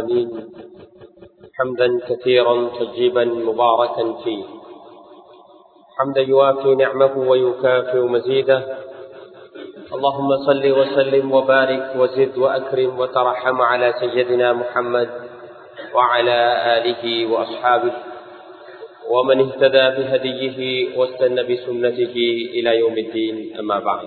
العالمين حمدا كثيرا طيبا مباركا فيه حمدا يوافي نعمه ويكافئ مزيده اللهم صل وسلم وبارك وزد واكرم وترحم على سيدنا محمد وعلى اله واصحابه ومن اهتدى بهديه واستنى بسنته الى يوم الدين اما بعد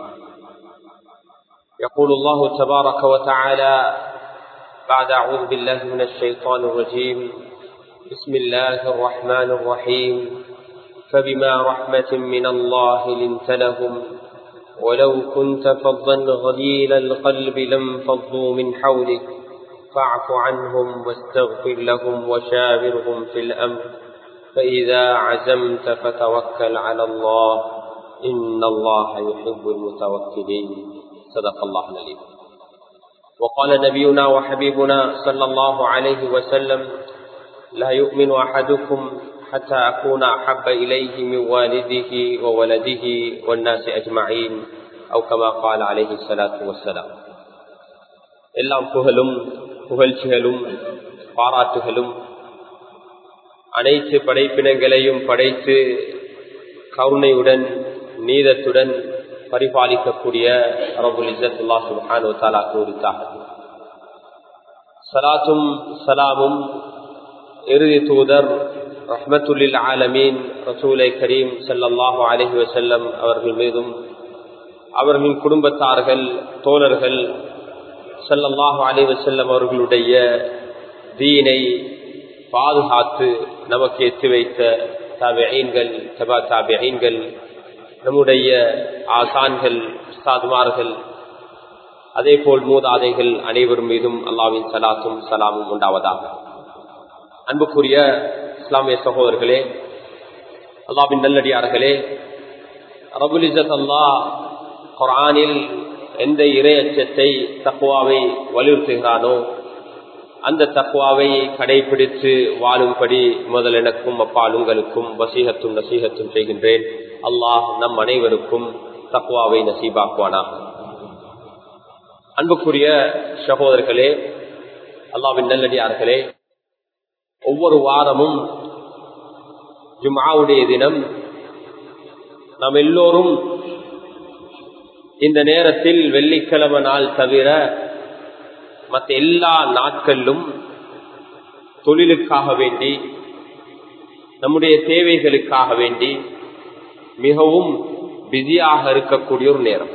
يقول الله تبارك وتعالى بعد اعوذ بالله من الشيطان الرجيم بسم الله الرحمن الرحيم فبما رحمه من الله لنت لهم ولو كنت فظا غليل القلب لانفضوا من حولك فاعف عنهم واستغفر لهم وشاورهم في الامر فاذا عزمت فتوكل على الله ان الله يحب المتوكلين صدق الله العليم وقال نبينا وحبيبنا صلى الله عليه وسلم لا يؤمن احدكم حتى اكون احب اليه من والده وولده والناس اجمعين او كما قال عليه الصلاه والسلام எல்லாம் புகழும் புகழ்ச்சிகளும் பாராட்டுகளும் அனைத்து படைப்பினங்களையும் படைத்து கருணையுடன் நீதத்துடன் பரிபாலிக்கக்கூடிய ரபுல் இசத்துல்லா சுல்ஹானு தாலா கூறித்தார் சலாத்தும் சலாமும் இறுதி தூதர் ரஹ்மத்துல்லில் ஆலமீன் ரசூலை கரீம் சல்லாஹூ அலஹி வசல்லம் அவர்கள் மீதும் அவர்களின் குடும்பத்தார்கள் தோழர்கள் சல்லல்லாஹு அலி வசல்லம் அவர்களுடைய தீனை பாதுகாத்து நமக்கு எத்தி வைத்த தாபியீன்கள் தபா தாபியீன்கள் நம்முடைய ஆசான்கள் உஸ்தாதுமார்கள் அதே போல் மூதாதைகள் அனைவரும் மீதும் அல்லாவின் சலாத்தும் சலாமும் உண்டாவதாக அன்புக்குரிய இஸ்லாமிய சகோதரர்களே அல்லாவின் நல்லடியார்களே ரபுலிசத் அல்லா குரானில் எந்த இறை அச்சத்தை தக்குவாவை வலியுறுத்துகிறானோ அந்த தக்குவாவை கடைபிடித்து வாழும்படி முதல் எனக்கும் அப்பால் உங்களுக்கும் வசீகத்தும் நசீகத்தும் செய்கின்றேன் அல்லாஹ் நம் அனைவருக்கும் தக்குவாவை நசீபாக்குவானா அன்புக்குரிய சகோதரர்களே அல்லாவின் நல்லடியார்களே ஒவ்வொரு வாரமும் ஜுமாவுடைய தினம் நாம் எல்லோரும் இந்த நேரத்தில் வெள்ளிக்கிழமை நாள் தவிர மற்ற எல்லா நாட்களிலும் தொழிலுக்காக வேண்டி நம்முடைய தேவைகளுக்காக வேண்டி மிகவும் பிஸியாக இருக்கக்கூடிய ஒரு நேரம்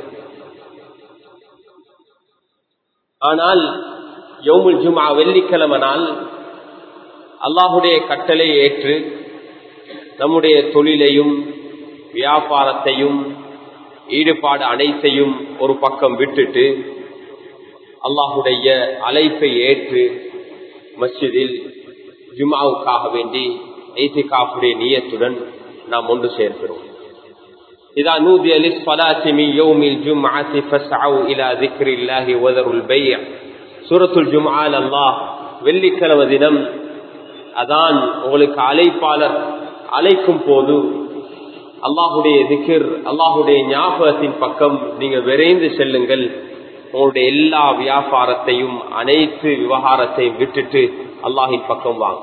ஆனால் யோமுல் ஜுமா வெள்ளிக்கிழமை நாள் அல்லாஹுடைய கட்டளை ஏற்று நம்முடைய தொழிலையும் வியாபாரத்தையும் ஈடுபாடு அனைத்தையும் ஒரு பக்கம் விட்டுட்டு அல்லாஹுடைய அழைப்பை ஏற்று மஸ்ஜிதில் ஜுமாவுக்காக வேண்டி ஐசிகாப்புடைய நீயத்துடன் நாம் ஒன்று சேர்க்கிறோம் إذا نودي للصلاة من يوم الجمعة فاسعوا إلى ذكر الله وذروا البيع سورة الجمعة الله வெள்ளிக்கிழமை தினம் அதான் உங்களுக்கு அழைப்பாளர் அழைக்கும் போது அல்லாஹுடைய திகிர் அல்லாஹுடைய ஞாபகத்தின் பக்கம் நீங்க விரைந்து செல்லுங்கள் உங்களுடைய எல்லா வியாபாரத்தையும் அனைத்து விவகாரத்தையும் விட்டுட்டு அல்லாஹின் பக்கம் வாங்க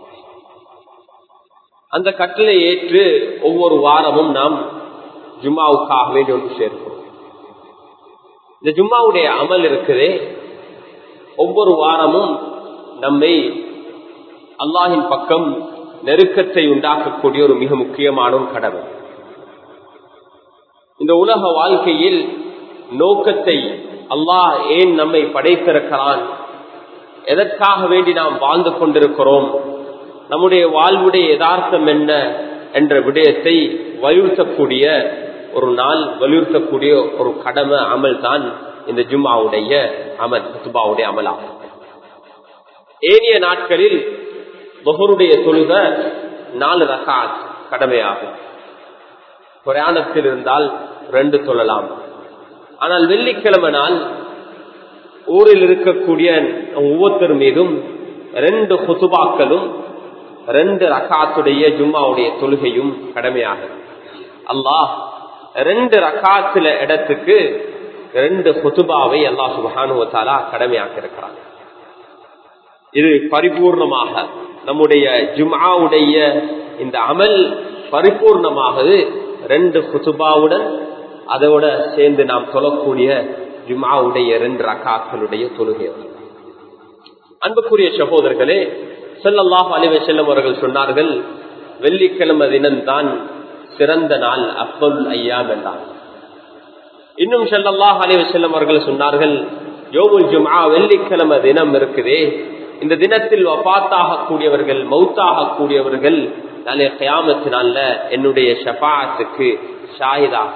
அந்த கட்டளை ஏற்று ஒவ்வொரு வாரமும் நாம் ஜும்மாவுக்காக வேண்டி ஒன்று சேர்க்கிறோம் இந்த ஜும்மாவுடைய அமல் இருக்குதே ஒவ்வொரு வாரமும் நம்மை அல்லாஹின் பக்கம் நெருக்கத்தை உண்டாக்கக்கூடிய ஒரு மிக முக்கியமான ஒரு கடமை இந்த உலக வாழ்க்கையில் நோக்கத்தை அல்லாஹ் ஏன் நம்மை படைத்திருக்கிறான் எதற்காக வேண்டி நாம் வாழ்ந்து கொண்டிருக்கிறோம் நம்முடைய வாழ்வுடைய யதார்த்தம் என்ன என்ற விடயத்தை வலியுறுத்தக்கூடிய ஒரு நாள் வலியுறுத்தக்கூடிய ஒரு கடமை அமல் தான் இந்த ஜும்மாவுடைய அமல் சுபாவுடைய அமலாகும் ஏனைய நாட்களில் பஹருடைய தொழுக நாலு ரகாத் கடமையாகும் பிரயாணத்தில் இருந்தால் ரெண்டு சொல்லலாம் ஆனால் வெள்ளிக்கிழமை நாள் ஊரில் இருக்கக்கூடிய ஒவ்வொருத்தர் மீதும் ரெண்டு குத்துபாக்களும் ரெண்டு ரகாத்துடைய ஜும்மாவுடைய தொழுகையும் கடமையாகும் அல்லாஹ் ரெண்டு ரகாத்துல இடத்துக்கு ரெண்டு குத்துபாவை அல்லாஹ் சுபானுவத்தாலா கடமையாக்கி இருக்கிறான் இது பரிபூர்ணமாக நம்முடைய ஜும்ஆவுடைய இந்த அமல் பரிபூர்ணமாகது ரெண்டு குசுபாவுடன் அதோட சேர்ந்து நாம் தொழக்கூடிய ஜும்ஆவுடைய ரெண்டு ரகாக்களுடைய தொழுகை அன்புக்குரிய சகோதரர்களே செல்லல்லாஹ் அலிவ செல்லம் அவர்கள் சொன்னார்கள் வெள்ளிக்கிழமை தினம்தான் சிறந்த நாள் அப்பல் ஐயாம் என்றார் இன்னும் செல்லல்லாஹ் அலிவ செல்லம் அவர்கள் சொன்னார்கள் யோகுல் ஜும்ஆ வெள்ளிக்கிழமை தினம் இருக்குதே இந்த தினத்தில் வபாத்தாக கூடியவர்கள் மௌத்தாக கூடியவர்கள் நாளைய கயாமத்தினால என்னுடைய ஷபாத்துக்கு ஷாயிதாக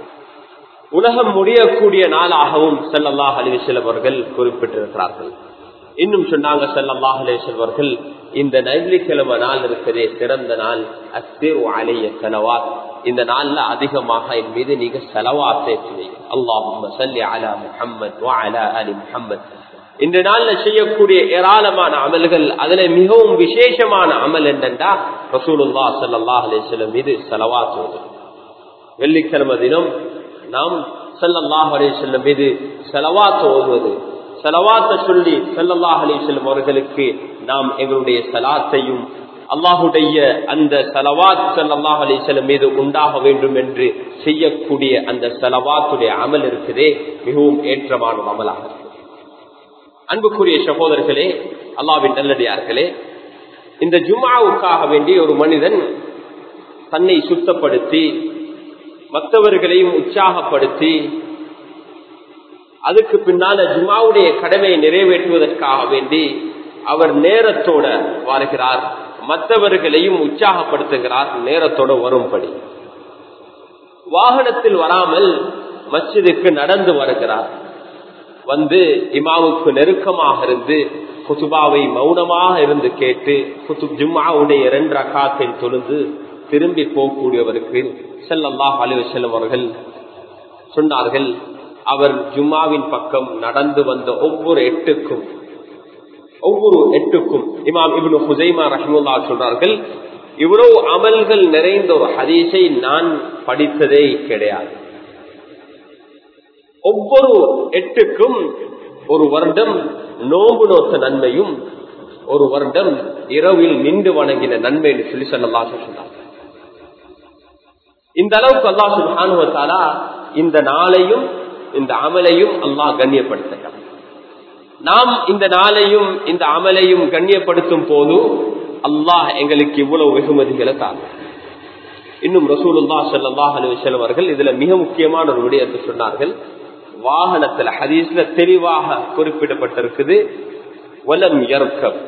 உலகம் முடியக்கூடிய நாளாகவும் செல்லல்லாஹ் அலிவசல்லம் அவர்கள் குறிப்பிட்டிருக்கிறார்கள் இன்னும் சொன்னாங்க செல்லல்லாஹ் அலிவசல்வர்கள் இந்த நைலிக்கிழமை நாள் இருக்கிறதே சிறந்த நாள் அஸ்திர் அலைய செலவாத் இந்த நாள்ல அதிகமாக என் மீது நீங்க செலவா சேர்த்துவீங்க அல்லாஹும் சல்லி அலா முஹம்மத் வா அலா அலி முஹம்மத் இந்த நாள்ல செய்யக்கூடிய ஏராளமான அமல்கள் அதுல மிகவும் விசேஷமான அமல் என்னண்டா ரசூலுல்லா சல்லாஹ் அலிஸ்லம் மீது செலவாத்துவது வெள்ளிக்கிழமை தினம் நாம் செல்லல்லாஹ் அலிஸ்லம் மீது செலவாத்து ஓதுவது செலவாத்த சொல்லி செல்லல்லாஹ் அலிஸ்லம் அவர்களுக்கு நாம் எங்களுடைய சலாத்தையும் அல்லாஹுடைய அந்த செலவாத் செல்லல்லாஹ் அலிஸ்லம் மீது உண்டாக வேண்டும் என்று செய்யக்கூடிய அந்த செலவாத்துடைய அமல் இருக்குதே மிகவும் ஏற்றமான அமலாக அன்புக்குரிய சகோதரர்களே அல்லாவின் நல்லடியார்களே இந்த ஜுமாவுக்காக வேண்டி ஒரு மனிதன் தன்னை சுத்தப்படுத்தி மற்றவர்களையும் உற்சாகப்படுத்தி அதுக்கு பின்னால ஜுமாவுடைய கடமையை நிறைவேற்றுவதற்காக வேண்டி அவர் நேரத்தோட வருகிறார் மற்றவர்களையும் உற்சாகப்படுத்துகிறார் நேரத்தோட வரும்படி வாகனத்தில் வராமல் மஸ்ஜிதுக்கு நடந்து வருகிறார் வந்து இமாவுக்கு நெருக்கமாக இருந்து குசுபாவை மௌனமாக இருந்து கேட்டு குசுப் ஜும்மாவுடைய இரண்டு ரக்காத்தை தொழுந்து திரும்பி போகக்கூடியவருக்கு செல்லல்லாஹ் அலுவலம் அவர்கள் சொன்னார்கள் அவர் ஜும்மாவின் பக்கம் நடந்து வந்த ஒவ்வொரு எட்டுக்கும் ஒவ்வொரு எட்டுக்கும் இமாம் இவனு ஹுசைமா ரஹமுல்லா சொல்றார்கள் இவ்வளவு அமல்கள் நிறைந்த ஒரு ஹதீஸை நான் படித்ததே கிடையாது ஒவ்வொரு எட்டுக்கும் ஒரு வருடம் நோம்பு நோத்த நன்மையும் ஒரு வருடம் இரவில் நின்று வணங்கின நன்மை என்று சொல்லி சொல்லலா சொன்னார் இந்த அளவுக்கு அல்லா சுல்ஹானுவத்தாலா இந்த நாளையும் இந்த அமலையும் அல்லாஹ் கண்ணியப்படுத்த நாம் இந்த நாளையும் இந்த அமலையும் கண்ணியப்படுத்தும் போது அல்லாஹ் எங்களுக்கு இவ்வளவு வெகுமதிகளை தான் இன்னும் ரசூலுல்லா சல்லாஹ் அலுவலம் அவர்கள் இதுல மிக முக்கியமான ஒரு விடயத்தை சொன்னார்கள் வாகனத்துல ஹதீஸ்ல தெளிவாக குறிப்பிடப்பட்டிருக்குது வலம் எர்க்கம்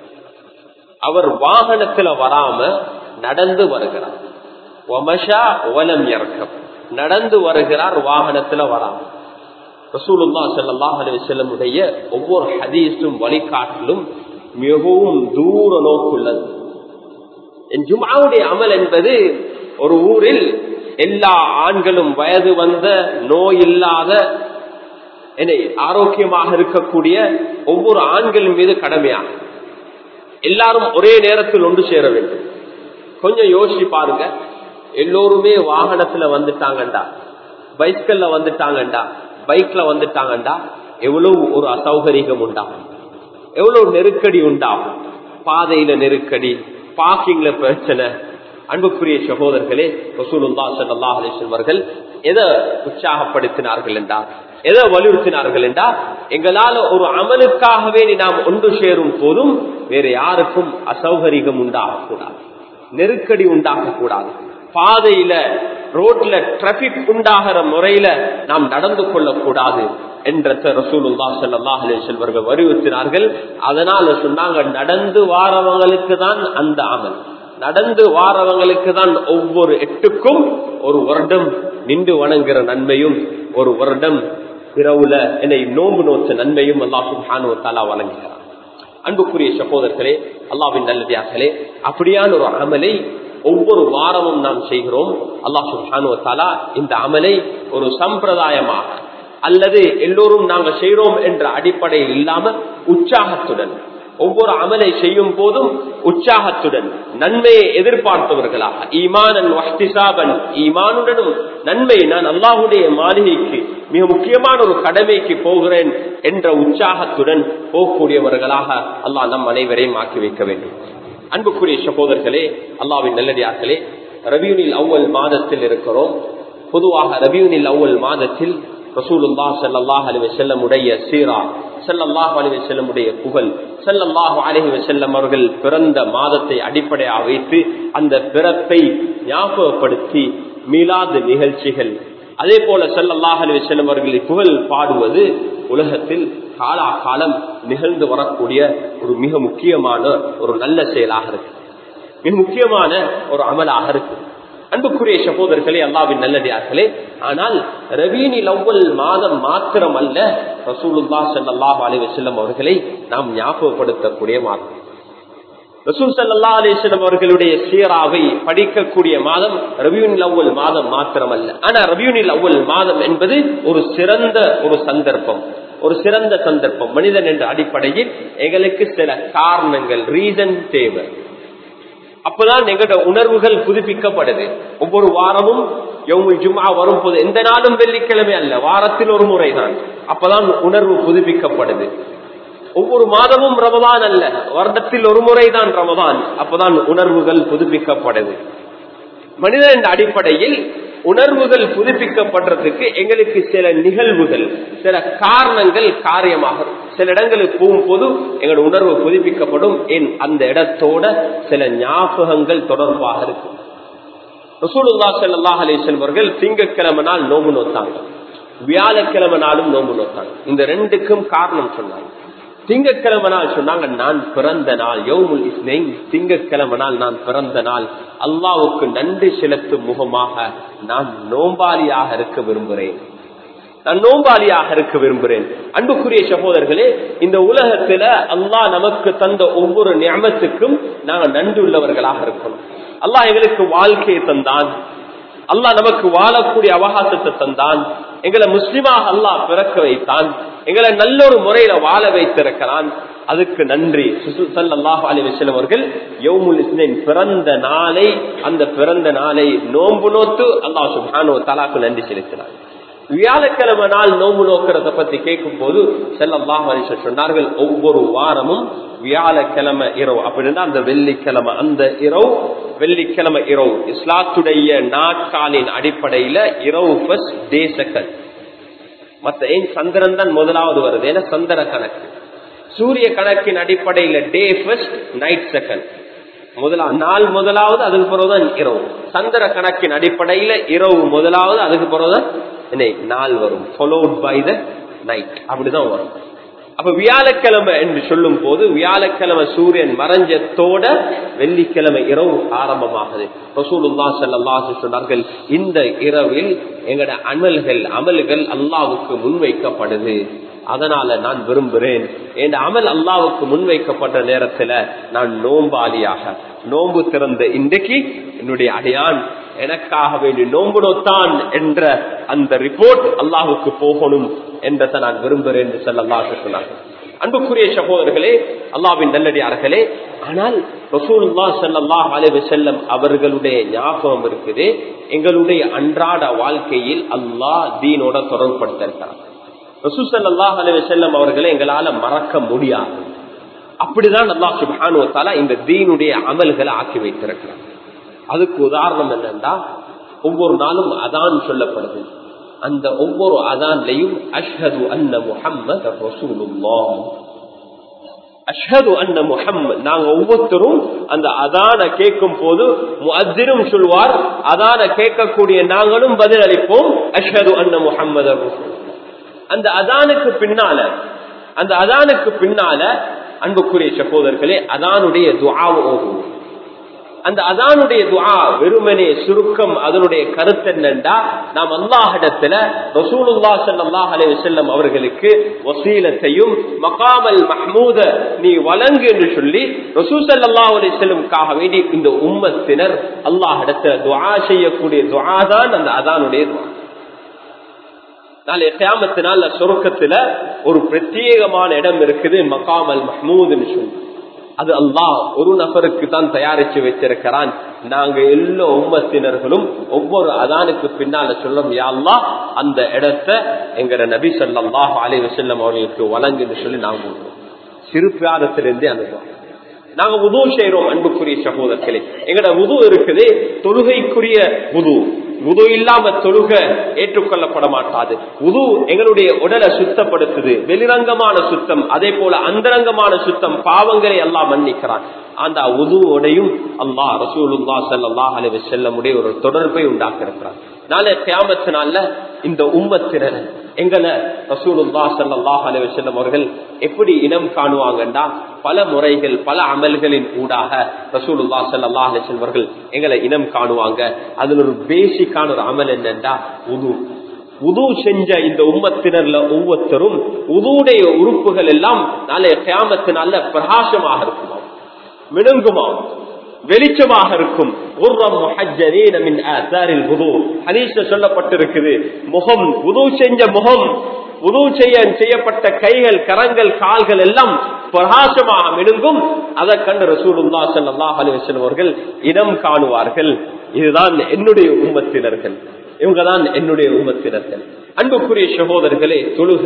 அவர் வாகனத்துல வராம நடந்து வருகிறார் ஒமஷா வலம் எர்க்கம் நடந்து வருகிறார் வாகனத்துல வராம ரசூலுல்லா சல்லாஹ் அலுவலமுடைய ஒவ்வொரு ஹதீஸும் வழிகாட்டிலும் மிகவும் தூர நோக்குள்ளது என் ஜுமாவுடைய அமல் என்பது ஒரு ஊரில் எல்லா ஆண்களும் வயது வந்த நோய் இல்லாத என்னை ஆரோக்கியமாக இருக்கக்கூடிய ஒவ்வொரு ஆண்களின் மீது கடமையாகும் எல்லாரும் ஒரே நேரத்தில் ஒன்று சேர வேண்டும் கொஞ்சம் யோசிச்சு பாருங்க எல்லோருமே வாகனத்துல வந்துட்டாங்கண்டா பைஸ்கல்ல வந்துட்டாங்கண்டா பைக்ல வந்துட்டாங்கண்டா எவ்வளவு ஒரு அசௌகரியம் உண்டாகும் எவ்வளவு நெருக்கடி உண்டாகும் பாதையில நெருக்கடி பார்க்கிங்ல பிரச்சனை அன்புக்குரிய சகோதரர்களே ரசூலுல்லா சல்லாஹ் அலிஸ்வர்கள் எதை உற்சாகப்படுத்தினார்கள் என்றா எதை வலியுறுத்தினார்கள் என்றா எங்களால ஒரு அமலுக்காகவே நாம் ஒன்று சேரும் போதும் வேற யாருக்கும் அசௌகரியம் உண்டாகக்கூடாது நெருக்கடி உண்டாகக்கூடாது பாதையில ரோட்ல டிராபிக் உண்டாகிற முறையில நாம் நடந்து கொள்ளக்கூடாது என்ற ரசூலுல்லா சல்லா செல்வர்கள் வலியுறுத்தினார்கள் அதனால சொன்னாங்க நடந்து வாரவங்களுக்கு தான் அந்த அமல் நடந்து வாரவங்களுக்கு தான் ஒவ்வொரு எட்டுக்கும் ஒரு வருடம் நின்று வணங்குற நன்மையும் ஒரு வருடம் பிறவுல என்னை நோம்பு நோச்ச நன்மையும் அல்லா சுல்ஹானு தாலா வழங்குகிறார் அன்புக்குரிய சகோதரர்களே அல்லாவின் நல்லதியார்களே அப்படியான ஒரு அமலை ஒவ்வொரு வாரமும் நாம் செய்கிறோம் அல்லா சுல்ஹானு தாலா இந்த அமலை ஒரு சம்பிரதாயமாக அல்லது எல்லோரும் நாங்கள் செய்கிறோம் என்ற அடிப்படையில் இல்லாம உற்சாகத்துடன் ஒவ்வொரு அமலை செய்யும் போதும் உற்சாகத்துடன் நன்மையை எதிர்பார்த்தவர்களாக ஈமானன் வஹ்திசாபன் ஈமானுடனும் நன்மை நான் அல்லாஹுடைய மாளிகைக்கு மிக முக்கியமான ஒரு கடமைக்கு போகிறேன் என்ற உற்சாகத்துடன் போகக்கூடியவர்களாக அல்லாஹ் நம் அனைவரையும் ஆக்கி வைக்க வேண்டும் அன்புக்குரிய சகோதரர்களே அல்லாவின் நல்லடியார்களே ரபியூனில் அவ்வல் மாதத்தில் இருக்கிறோம் பொதுவாக ரபியூனில் அவ்வல் மாதத்தில் ரசூலுல்லா ஸல்லல்லாஹு அலைஹி வஸல்லம் உடைய சீரா ஸல்லல்லாஹு அலைஹி வஸல்லம் உடைய புகழ் ஸல்லல்லாஹு அலைஹி வஸல்லம் அவர்கள் பிறந்த மாதத்தை அடிப்படையாக வைத்து அந்த பிறப்பை ஞாபகப்படுத்தி மீளாத நிகழ்ச்சிகள் அதே போல ஸல்லல்லாஹு அலைஹி வஸல்லம் அவர்களை புகழ் பாடுவது உலகத்தில் காலா காலம் நிகழ்ந்து வரக்கூடிய ஒரு மிக முக்கியமான ஒரு நல்ல செயலாக இருக்கு மிக முக்கியமான ஒரு அமலாக இருக்கு அன்புக்குரிய சகோதரர்களே அல்லாவின் நல்லடியார்களே ஆனால் ரவீனில் அவ்வல் மாதம் மாத்திரம் அல்ல ரசூலுல்லா ஸல்லல்லாஹு அலைஹி வஸல்லம் அவர்களை நாம் ஞாபகப்படுத்தக்கூடிய மாதம் ரசூல் ஸல்லல்லாஹு அலைஹி வஸல்லம் அவர்களுடைய சீராவை படிக்கக்கூடிய மாதம் ரபியூனில் அவ்வல் மாதம் மாத்திரம் அல்ல ஆனா ரபியூனில் அவ்வல் மாதம் என்பது ஒரு சிறந்த ஒரு சந்தர்ப்பம் ஒரு சிறந்த சந்தர்ப்பம் மனிதன் என்ற அடிப்படையில் எங்களுக்கு சில காரணங்கள் ரீசன் தேவை அப்பதான் எங்களோட உணர்வுகள் புதுப்பிக்கப்படுது ஒவ்வொரு வாரமும் யவுமுல் ஜும்ஆ வரும்போது எந்த நாளும் வெள்ளிக்கிழமை அல்ல வாரத்தில் ஒரு முறைதான் அப்பதான் உணர்வு புதுப்பிக்கப்படுது ஒவ்வொரு மாதமும் ரமதான் அல்ல வருடத்தில் ஒரு முறைதான் ரமதான் அப்பதான் உணர்வுகள் புதுப்பிக்கப்படுது மனிதன் என்ற அடிப்படையில் உணர்வுகள் புதுப்பிக்கப்படுறதுக்கு எங்களுக்கு சில நிகழ்வுகள் சில காரணங்கள் காரியமாக சில இடங்களுக்கு போகும்போது எங்களோட உணர்வு புதுப்பிக்கப்படும் என் அந்த இடத்தோட சில ஞாபகங்கள் தொடர்பாக இருக்கும் ரசூலுல்லா ஸல்லல்லாஹு அலைஹி வஸல்லம் அவர்கள் திங்கக்கிழமை நாள் நோம்பு நோத்தாங்க வியாழக்கிழமை நாளும் நோம்பு நோத்தாங்க இந்த ரெண்டுக்கும் காரணம் சொன்னாங்க திங்கக்கிழமை நாள் சொன்னாங்க நான் பிறந்த நாள் யவுமுல் இஸ்னைன் திங்கக்கிழமை நாள் நான் பிறந்த நாள் அல்லாவுக்கு நன்றி செலுத்தும் முகமாக நான் நோம்பாளியாக இருக்க விரும்புகிறேன் நான் நோம்பாளியாக இருக்க விரும்புகிறேன் அன்புக்குரிய சகோதரர்களே இந்த உலகத்துல அல்லாஹ் நமக்கு தந்த ஒவ்வொரு ஞாபகத்துக்கும் நாங்கள் நன்றி உள்ளவர்களாக இருக்கணும் அல்லாஹ் எங்களுக்கு வாழ்க்கையை தந்தான் அல்லாஹ் நமக்கு வாழக்கூடிய அவகாசத்தை தந்தான் எங்களை முஸ்லிமாக அல்லாஹ் பிறக்க வைத்தான் எங்களை நல்ல ஒரு முறையில வாழ வைத்திருக்கிறான் அதுக்கு நன்றி சுசுசல்லாஹ் அலி வசலம் அவர்கள் யவுமுல் இஸ்லின் பிறந்த நாளை அந்த பிறந்த நாளை நோன்பு நோத்து அல்லாஹ் சுபானோ தலாக்கு நன்றி செலுத்தினார் வியாழக்கிழமை நாள் நோம்பு நோக்கிறத பத்தி கேட்கும் போது செல்லல்லாஹ் அலிசன் சொன்னார்கள் ஒவ்வொரு வாரமும் வியாழக்கிழமை இரவு அப்படின்னா அந்த வெள்ளிக்கிழமை அந்த இரவு வெள்ளிக்கிழமை இரவு இஸ்லாத்துடைய நாட்காலின் அடிப்படையில இரவு ஃபர்ஸ்ட் டே செகண்ட் மத்த ஏன் சந்திரன் தான் முதலாவது வருது ஏன்னா சந்திர கணக்கு சூரிய கணக்கின் அடிப்படையில டே ஃபர்ஸ்ட் நைட் செகண்ட் முதலா நாள் முதலாவது அதுக்கு பிறகுதான் இரவு சந்திர கணக்கின் அடிப்படையில இரவு முதலாவது அதுக்கு பிறகுதான் நாள் வரும் ஃபாலோட் பை த நைட் அப்படிதான் வரும் அப்ப வியாழக்கிழமை என்று சொல்லும் போது வியாழக்கிழமை சூரியன் மறைஞ்சத்தோட வெள்ளிக்கிழமை இரவு ஆரம்பமாகுது ரசூலுல்லா ஸல்லல்லாஹு சொன்னார்கள் இந்த இரவில் எங்கட அமல்கள் அமல்கள் அல்லாவுக்கு முன்வைக்கப்படுது அதனால நான் விரும்புகிறேன் என் அமல் அல்லாவுக்கு முன்வைக்கப்பட்ட நேரத்துல நான் நோம்பாளியாக நோம்பு திறந்த இன்றைக்கு என்னுடைய அடையான் எனக்காக வேண்டி நோம்பு நோத்தான் என்ற அந்த ரிப்போர்ட் அல்லாஹுக்கு போகணும் என்றதை நான் விரும்புகிறேன் என்று செல்லல்லாஹு சொன்னார்கள் அன்புக்குரிய சகோதரர்களே அல்லாவின் நல்லடியார்களே ஆனால் ரசூலுல்லா ஸல்லல்லாஹு அலைஹி வஸல்லம் அவர்களுடைய ஞாபகம் இருக்குது எங்களுடைய அன்றாட வாழ்க்கையில் அல்லாஹ் தீனோட தொடர்புபடுத்திருக்கிறார் ரசூல் ஸல்லல்லாஹு அலைஹி வஸல்லம் அவர்களை எங்களால மறக்க முடியாது அப்படிதான் அல்லாஹ் சுப்ஹானஹு வ தஆலா இந்த தீனுடைய அமல்களை ஆக்கி வைத்திருக்கிறார் அதுக்கு உதாரணம் என்னன்னா ஒவ்வொரு நாளும் அதான் சொல்லப்படுது அந்த ஒவ்வொரு அதான்லையும் அஷ்ஹது அன்ன முஹம்மது ரசூலுல்லாஹ் அஷ்ஹது அன்ன முஹம்மது நாங்க ஒவ்வொருத்தரும் அந்த அதான கேட்கும் போது முஅத்திரும் சொல்வார் அதான கேட்கக்கூடிய நாங்களும் பதில் அளிப்போம் அஷ்ஹது அன்ன முஹம்மது அந்த அதானுக்கு பின்னால அந்த அதானுக்கு பின்னால அன்புக்குரிய சகோதரர்களே அதானுடைய துஆவை ஓதுவோம் அந்த அதானுடைய துஆ வெறுமனே சுருக்கம் அதனுடைய கருத்து என்னண்டா நாம் அல்லாஹிடத்துல ரசூலுல்லா ஸல்லல்லாஹு அலைஹி வஸல்லம் அவர்களுக்கு வசீலத்தையும் மகாமல் மஹ்மூத நீ வழங்கு என்று சொல்லி ரசூல் ஸல்லல்லாஹு அலைஹி வஸல்லமுக்காக வேண்டி இந்த உம்மத்தினர் அல்லாஹிடத்துல துஆ செய்யக்கூடிய துஆ தான் அந்த அதானுடைய துஆ நாளை கியாமத்தினால சொருக்கத்துல ஒரு பிரத்யேகமான இடம் இருக்குது மகாமல் மஹ்மூதுன்னு சொல்லி அது அல்லாஹ் ஒரு நபருக்கு தான் தயாரிச்சு வச்சிருக்கிறான் நாங்க எல்லா உம்மத்தினர்களும் ஒவ்வொரு அதானுக்கு பின்னால சொல்லும் யா அல்லாஹ் அந்த இடத்தை எங்கட நபி ஸல்லல்லாஹு அலைஹி வஸல்லம் அவர்களுக்கு வழங்குன்னு சொல்லி நாங்க சொல்றோம். சிறு பிராரத்திலிருந்தே அனுபவம் நாங்க உது செய்யறோம் அன்புக்குரிய சகோதரர்களே எங்கட உது இருக்குது தொழுகைக்குரிய உது உது இல்லாம தொழுக ஏற்றுக்கொள்ளப்பட மாட்டாது உது எங்களுடைய உடலை சுத்தப்படுத்துது வெளிரங்கமான சுத்தம் அதே போல அந்தரங்கமான சுத்தம் பாவங்களை எல்லாம் மன்னிக்கிறான் அந்த உதுவோடையும் அல்லாஹ் ரசூலுல்லா ஸல்லல்லாஹு அலைஹி வஸல்லமுடைய ஒரு தொடர்பை உண்டாக்கி இருக்கிறார் நாளை கியாமத்தினால இந்த உம்மத்தினர் எங்களை ரசூலுல்லா ஸல்லல்லாஹு அலைஹி வஸல்லம் அவர்கள் எப்படி இனம் காணுவாங்கன்னா பல முறைகள் பல அமல்களின் ஊடாக ரசூலுல்லா ஸல்லல்லாஹு அலைஹி வஸல்லம் அவர்கள் எங்களை இனம் காணுவாங்க அதுல ஒரு பேசிக்கான ஒரு அமல் என்னன்னா உது உது செஞ்ச இந்த உம்மத்தினர்ல ஒவ்வொருத்தரும் உதுவுடைய உறுப்புகள் எல்லாம் நாளைய கியாமத்தினால பிரகாசமாக இருக்குமா மினுங்குமா வெளிச்சமாக இருக்கும் உர்ரம் முஹஜ்ஜரீன மின் ஆசாரில் வுது ஹதீஸ்ல சொல்லப்பட்டிருக்குது முகம் வுது செஞ்ச முகம் வுது செய்ய செய்யப்பட்ட கைகள் கரங்கள் கால்கள் எல்லாம் பிரகாசமாக மினுங்கும் அதை கண்டு ரசூலுல்லாஹ் ஸல்லல்லாஹு அலைஹி வஸல்லம் அவர்கள் இனம் காணுவார்கள் இதுதான் என்னுடைய உம்மத்தினர்கள் இவங்கதான் என்னுடைய உம்மத்தினர்கள் அன்புக்குரிய சகோதரர்களே தொழுக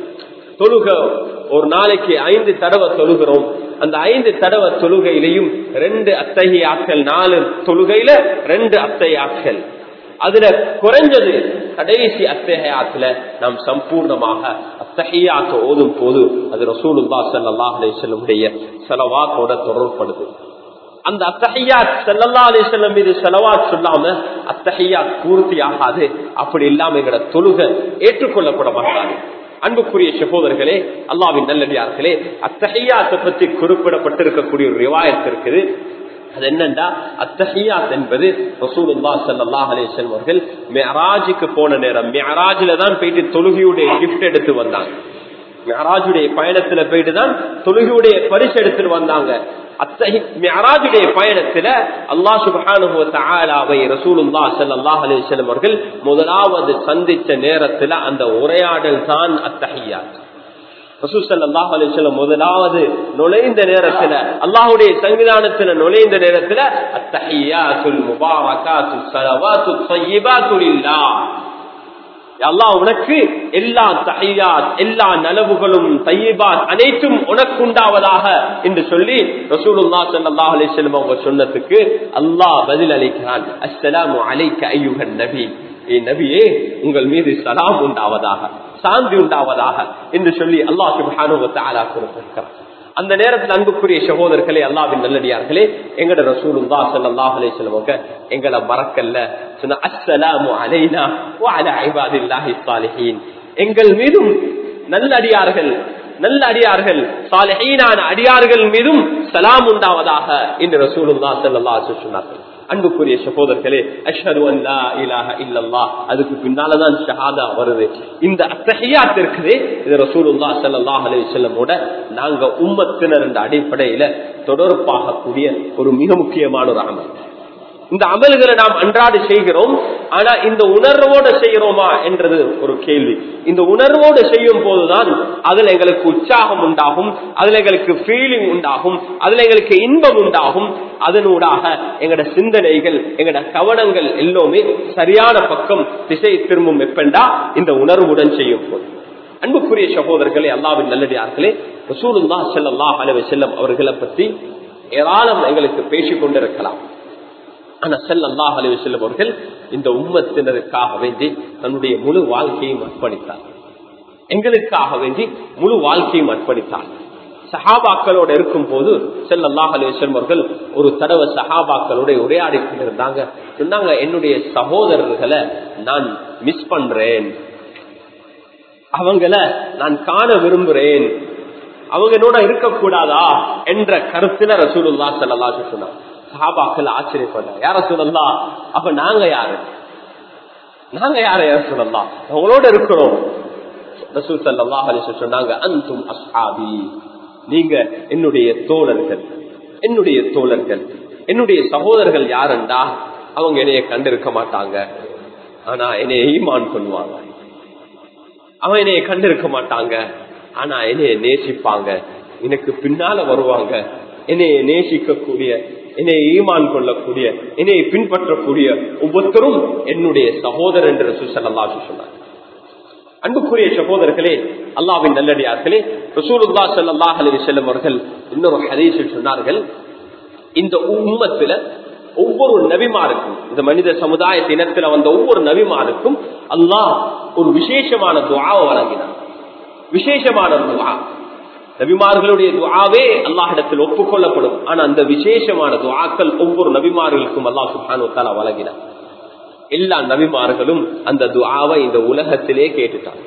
தொழுக ஒரு நாளைக்கு ஐந்து தடவை தொழுகிறோம் அந்த ஐந்து தடவை தொழுகையிலையும் ரெண்டு அத்தகையாக்கள் நாலு தொழுகையில ரெண்டு அத்தையாக்கள் அதுல குறைஞ்சது கடைசி அத்தகையாத்துல நாம் சம்பூர்ணமாக அத்தகையாக்க ஓதும் போது அது ரசூலுல்லா ஸல்லல்லாஹு அலைஹி வஸல்லமுடைய செலவாத்தோட தொடர்படுது அந்த அத்தகையாத் செல்லல்லா அலி செல்லம் மீது செலவாத் சொல்லாம அத்தகையாத் பூர்த்தி ஆகாது அப்படி இல்லாம எங்கட தொழுக ஏற்றுக்கொள்ளப்பட மாட்டாது அன்புக்குரிய சகோதரர்களே அல்லாவின் நல்லடியார்களே அத்தகையாத்தை பற்றி குறிப்பிடப்பட்டிருக்கக்கூடிய ஒரு ரிவாயத்து இருக்குது அது என்னண்டா அத்தஹியாத் என்பது ரசூலுல்லா ஸல்லல்லாஹு அலைஹி வஸல்லம் அவர்கள் மிஅராஜுக்கு போன நேரம் மிஅராஜில தான் போயிட்டு தொழுகையுடைய கிஃப்ட் எடுத்து வந்தாங்க மிஅராஜுடைய பயணத்துல போயிட்டு தான் தொழுகையுடைய பரிசு எடுத்துட்டு வந்தாங்க அத்தஹி மிஅராஜுடைய பயணத்துல அல்லாஹ் சுப்ஹானஹு வ தஆலாவை ரசூலுல்லாஹ் ஸல்லல்லாஹு அலைஹி வஸல்லம் அவர்கள் முதலாவது சந்திச்ச நேரத்துல அந்த உரையாடல் தான் அத்தஹியாத் ரசூசல்லாஹ் அலிஸ்லம் முதலாவது நுழைந்த நேரத்துல அல்லாஹுடைய சங்கிதானத்துல நுழைந்த நேரத்துல அத்தஹியாத்துல் முபாரகாத்து ஸலவாத்து த்ய்யிபாத்து லில்லாஹ் அல்லாஹ் உனக்கு எல்லா தஹியாத் எல்லா நலவுகளும் தையீபாத் அனைத்தும் உனக்கு உண்டாவதாக என்று சொல்லி ரசூலுல்லா ஸல்லல்லாஹு அலைஹி வஸல்லம் அவங்க சொன்னதுக்கு அல்லாஹ் பதில் அளிக்கிறான் அஸ்ஸலாமு அலைக்க அய்யுஹன் நபி ஏ நபியே உங்கள் மீது சலாம் உண்டாவதாக சாந்தி உண்டாவதாக என்று சொல்லி அல்லாஹ் சுப்ஹானஹு வ தஆலா குறிப்பிட்டிருக்கிறார் அந்த நேரத்தில் அன்புக்குரிய சகோதரர்களே அல்லாவின் நல்லடியார்களே எங்கட ரசூலுல்லா ஸல்லல்லாஹு அலைஹி வஸல்லம் அவங்க எங்களை மறக்கல்ல சொன்ன அஸ்ஸலாமு அலைனா வ அலா இபாதில்லாஹி ஸாலிஹீன் எங்கள் மீதும் நல்ல அடியார்கள் நல்ல அடியார்கள் சாலிஹீனான அடியார்கள் மீதும் சலாம் உண்டாவதாக என்று ரசூலுல்லா ஸல்லல்லாஹு அலைஹி வஸல்லம் சொன்னார்கள் அன்புக்குரிய சகோதரர்களே அஷ்ஹது அல்லா இலாஹ இல்லல்லாஹ் அதுக்கு பின்னாலதான் ஷஹாதா வருது இந்த அத்தஹியாத் இருக்குது இது ரசூலுல்லாஹ் ஸல்லல்லாஹு அலைஹி வஸல்லமோட நாங்க உம்மத்தினர் என்ற அடிப்படையில தொடர்பாக கூடிய ஒரு மிக முக்கியமான ஒரு அமல் இந்த அமல்களை நாம் அன்றாடு செய்கிறோம் ஆனா இந்த உணர்வோடு செய்கிறோமா என்றது ஒரு கேள்வி இந்த உணர்வோடு செய்யும் போதுதான் அதுல எங்களுக்கு உற்சாகம் உண்டாகும் அதுல எங்களுக்கு ஃபீலிங் உண்டாகும் அதுல எங்களுக்கு இன்பம் உண்டாகும் அதனூடாக எங்கட சிந்தனைகள் எங்கட கவனங்கள் எல்லாமே சரியான பக்கம் திசை திரும்பும் எப்பண்டா இந்த உணர்வுடன் செய்யும் போது அன்புக்குரிய சகோதரர்களே அல்லாவின் நல்லடியார்களே ரசூலுல்லா ஸல்லல்லாஹு அலைஹி வஸல்லம் அவர்களை பற்றி ஏராளம் எங்களுக்கு பேசிக் கொண்டிருக்கலாம் ஆனா செல்லல்லாஹ் அலி செல்லும் அவர்கள் இந்த உம்மத்தினருக்காக வேண்டி தன்னுடைய முழு வாழ்க்கையும் அர்ப்பணித்தார் எங்களுக்காக வேண்டி முழு வாழ்க்கையும் அர்ப்பணித்தார் சஹாபாக்களோட இருக்கும் போது செல்லல்லாஹ் அலி செல்லும் அவர்கள் ஒரு தடவை சஹாபாக்களோட உரையாடி கொண்டிருந்தாங்க சொன்னாங்க என்னுடைய சகோதரர்களை நான் மிஸ் பண்றேன் அவங்கள நான் காண விரும்புறேன் அவங்க என்னோட இருக்கக்கூடாதா என்ற கருத்துல ரசூலுல்லா செல்லல்லா சொன்னாங்க சஹாபாக்கள் ஆச்சரியப்பட்டார் யார சொல்லலாம் அப்ப நாங்க யாரு நாங்க யார யார சொல்லலாம் அவங்களோட இருக்கிறோம் ரசூல் சல்லாஹ் அலிசன் சொன்னாங்க அந்தும் அஸ்ஹாபி நீங்க என்னுடைய தோழர்கள் என்னுடைய தோழர்கள் என்னுடைய சகோதரர்கள் யாருண்டா அவங்க என்னைய கண்டிருக்க மாட்டாங்க ஆனா என்னைய ஈமான் பண்ணுவாங்க அவன் என்னைய கண்டிருக்க மாட்டாங்க ஆனா என்னைய நேசிப்பாங்க எனக்கு பின்னால வருவாங்க என்னை நேசிக்கக்கூடிய என்னை ஈமான் கொள்ளக்கூடிய என்னை பின்பற்றக்கூடிய ஒவ்வொருத்தரும் என்னுடைய சகோதரர் என்று ரசூசல்லா சொன்னார் அன்புக்குரிய சகோதரர்களே அல்லாவின் நல்லடியார்களே ரசூலுல்லா சல்லாஹ் அலி செல்லம் அவர்கள் இன்னொரு ஹதீஸில் சொன்னார்கள் இந்த உம்மத்துல ஒவ்வொரு நபிமாருக்கும் இந்த மனித சமுதாய தினத்துல வந்த ஒவ்வொரு நபிமாருக்கும் அல்லாஹ் ஒரு விசேஷமான துவாவை வழங்கினார் விசேஷமான துவா நபிமார்களுடைய துவாவே அல்லாஹிடத்தில் ஒப்புக்கொள்ளப்படும் ஆனா அந்த விசேஷமான துவாக்கள் ஒவ்வொரு நபிமார்களுக்கும் அல்லாஹ் சுஹானு தாலா வழங்கினார் எல்லா நபிமார்களும் அந்த துவாவை இந்த உலகத்திலே கேட்டுட்டாங்க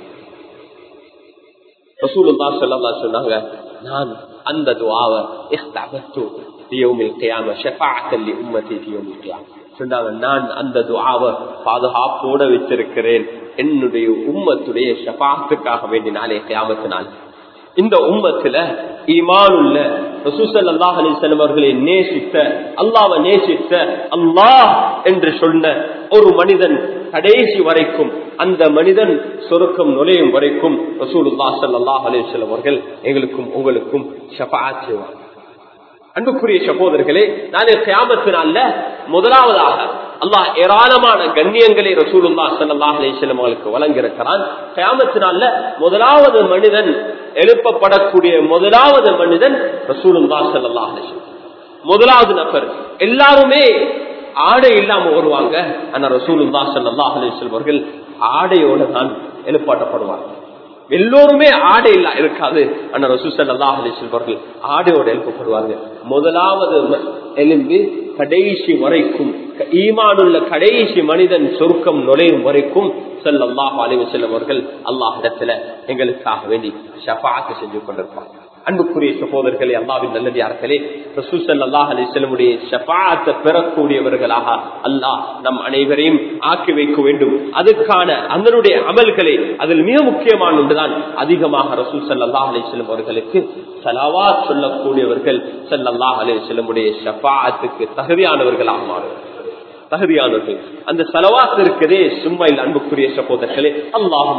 ரசூலுல்லா ஸல்லல்லாஹு அலைஹி சொன்னாங்க நான் அந்த துஆவை இஹ்தபத்து லியௌமில் கியாம ஷஃபாஅத்தன் லிஉம்மதி ஃபி யௌமில் கியாம சொன்னாங்க நான் அந்த துஆவை பாதுகாப்போட வச்சிருக்கிறேன் என்னுடைய உம்மத்துடைய ஷஃபாஅத்துக்காக வேண்டி நாளே கியாமத்தினால் இந்த உம்மத்துல ஈமானுள்ள ரசூசல்லாஹ் அலிசல்லம் அவர்களை நேசித்த அல்லாவை நேசித்த அல்லாஹ் என்று சொன்ன ஒரு மனிதன் கடைசி வரைக்கும் அந்த மனிதன் சொருக்கம் நுழையும் வரைக்கும் ரசூலுல்லா சல்லாஹ் அலிசல்லம் அவர்கள் எங்களுக்கும் உங்களுக்கும் ஷபாத் செய்வார் அன்புக்குரிய சகோதரர்களே நாளை கியாமத்தினால முதலாவதாக அல்லாஹ் ஏராளமான கண்ணியங்களை ரசூலுல்லா சல்லாஹ் அலிசல்லம் அவர்களுக்கு வழங்கியிருக்கிறான் கியாமத்தினால முதலாவது மனிதன் எழுப்பப்படக்கூடிய முதலாவது மனிதன் ரசூலுல்லா சல்லாஹ் அலிசல்லம் முதலாவது நபர் எல்லாருமே ஆடை இல்லாம வருவாங்க ஆனா ரசூலுல்லா சல்லாஹ் அலிசல்லம் அவர்கள் ஆடையோட தான் எழுப்பாட்டப்படுவாங்க எல்லோருமே ஆடை இல்ல இருக்காது ஆனா ரசூசல்லா அலிசல்வர்கள் ஆடையோட எழுப்பப்படுவாங்க முதலாவது எலும்பு கடைசி வரைக்கும் ஈமானுள்ள கடைசி மனிதன் சொர்க்கம் நுழையும் வரைக்கும் செல்லல்லாஹ் அலிவு செல்லவர்கள் அல்லாஹிடத்துல எங்களுக்காக வேண்டி ஷபாத்து செஞ்சு கொண்டிருப்பாங்க அன்புக்குரிய சகோதரர்களே அல்லாவின் நல்லடியார்களே ரசூசல் அல்லாஹ் அலி செல்லமுடைய ஷபாத்தை பெறக்கூடியவர்களாக அல்லாஹ் நம் அனைவரையும் ஆக்கி வைக்க வேண்டும் அதுக்கான அதனுடைய அமல்களை அதில் மிக முக்கியமான ஒன்றுதான் அதிகமாக ரசூசல் அல்லாஹ் அலி செல்லம் அவர்களுக்கு சலவா சொல்லக்கூடியவர்கள் சல்லல்லாஹ் அலி செல்லமுடைய ஷபாத்துக்கு தகுதியானவர்களாக மாறுவார்கள் தகுதியானவர்கள் அந்த செலவாத்து இருக்கிறதே சும்மா இல்ல அன்புக்குரிய சகோதரர்களே அல்லாஹும்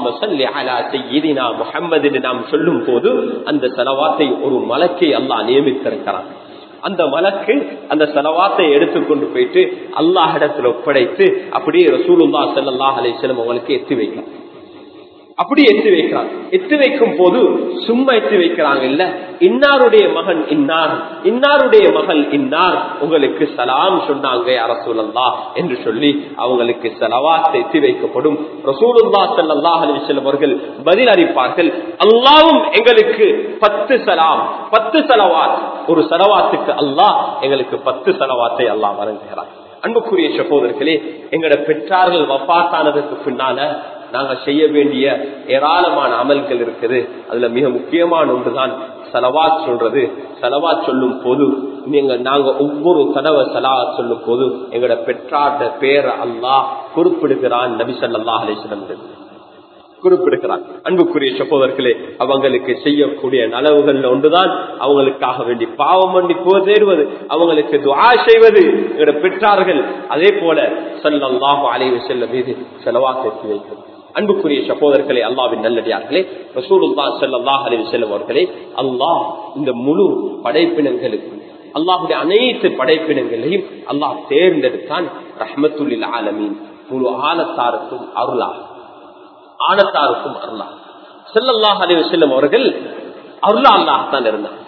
முகம்மது நாம் சொல்லும் போது அந்த செலவாத்தை ஒரு மலக்கை அல்லாஹ் நியமித்திருக்கிறான் அந்த மலக்கு அந்த செலவாத்தை எடுத்துக்கொண்டு போயிட்டு அல்லாஹிடத்தில் ஒப்படைத்து அப்படியே ரசூலுல்லா சல்லாஹ் அலிஸ்லம் அவங்களுக்கு எத்தி வைக்கலாம் அப்படி எத்து வைக்கிறாங்க எத்து வைக்கும் போது சும்மா எத்து வைக்கிறாங்க இல்ல இன்னாருடைய மகன் இன்னார் இன்னாருடைய மகள் இன்னார் உங்களுக்கு சலாம் சொன்னாங்க அரசூலல்லா என்று சொல்லி அவங்களுக்கு செலவாத் எத்தி வைக்கப்படும் ரசூலுல்லா சல்லாஹ் அலிவசல்லம் அவர்கள் பதில் அறிப்பார்கள் அல்லாவும் எங்களுக்கு பத்து சலாம் பத்து செலவாத் ஒரு செலவாத்துக்கு அல்லாஹ் எங்களுக்கு பத்து செலவாத்தை அல்லாஹ் வழங்குகிறார் அன்புக்குரிய சகோதரர்களே எங்களோட பெற்றார்கள் வப்பாத்தானதுக்கு பின்னால நாங்க செய்ய வேண்டிய ஏராளமான அமல்கள் இருக்குது அதுல மிக முக்கியமான ஒன்றுதான் செலவாத் சொல்றது செலவாத் சொல்லும் போது நீங்க நாங்க ஒவ்வொரு தடவை செலவாத் சொல்லும் போது எங்களோட பெற்றார்ட பேர் அல்லாஹ் குறிப்பிடுகிறான் நபி சல்லா அலிஸ்லம் குறிப்பிடுகிறான் அன்புக்குரிய சகோதரர்களே அவங்களுக்கு செய்யக்கூடிய நலவுகள் ஒன்றுதான் அவங்களுக்காக வேண்டி பாவம் பண்ணி போ தேடுவது அவங்களுக்கு துவா செய்வது எங்களோட பெற்றார்கள் அதே போல சல்லாஹு அலைவு செல்ல மீது செலவாக எத்தி வைக்கிறது அன்புக்குரிய சகோதரர்களே அல்லாவின் நல்லடியார்களே ரசூலுல்லா சல்லாஹ் அலி செல்லம் அவர்களே அல்லாஹ் இந்த முழு படைப்பினங்களுக்கு அல்லாஹுடைய அனைத்து படைப்பினங்களையும் அல்லாஹ் தேர்ந்தெடுத்தான் ரஹமத்துல்லில் ஆலமீன் முழு ஆலத்தாருக்கும் அருளாக ஆனத்தாருக்கும் அருளா செல்லல்லாஹ் அலி செல்லம் அவர்கள் அருளா அல்லாஹ்தான் இருந்தார்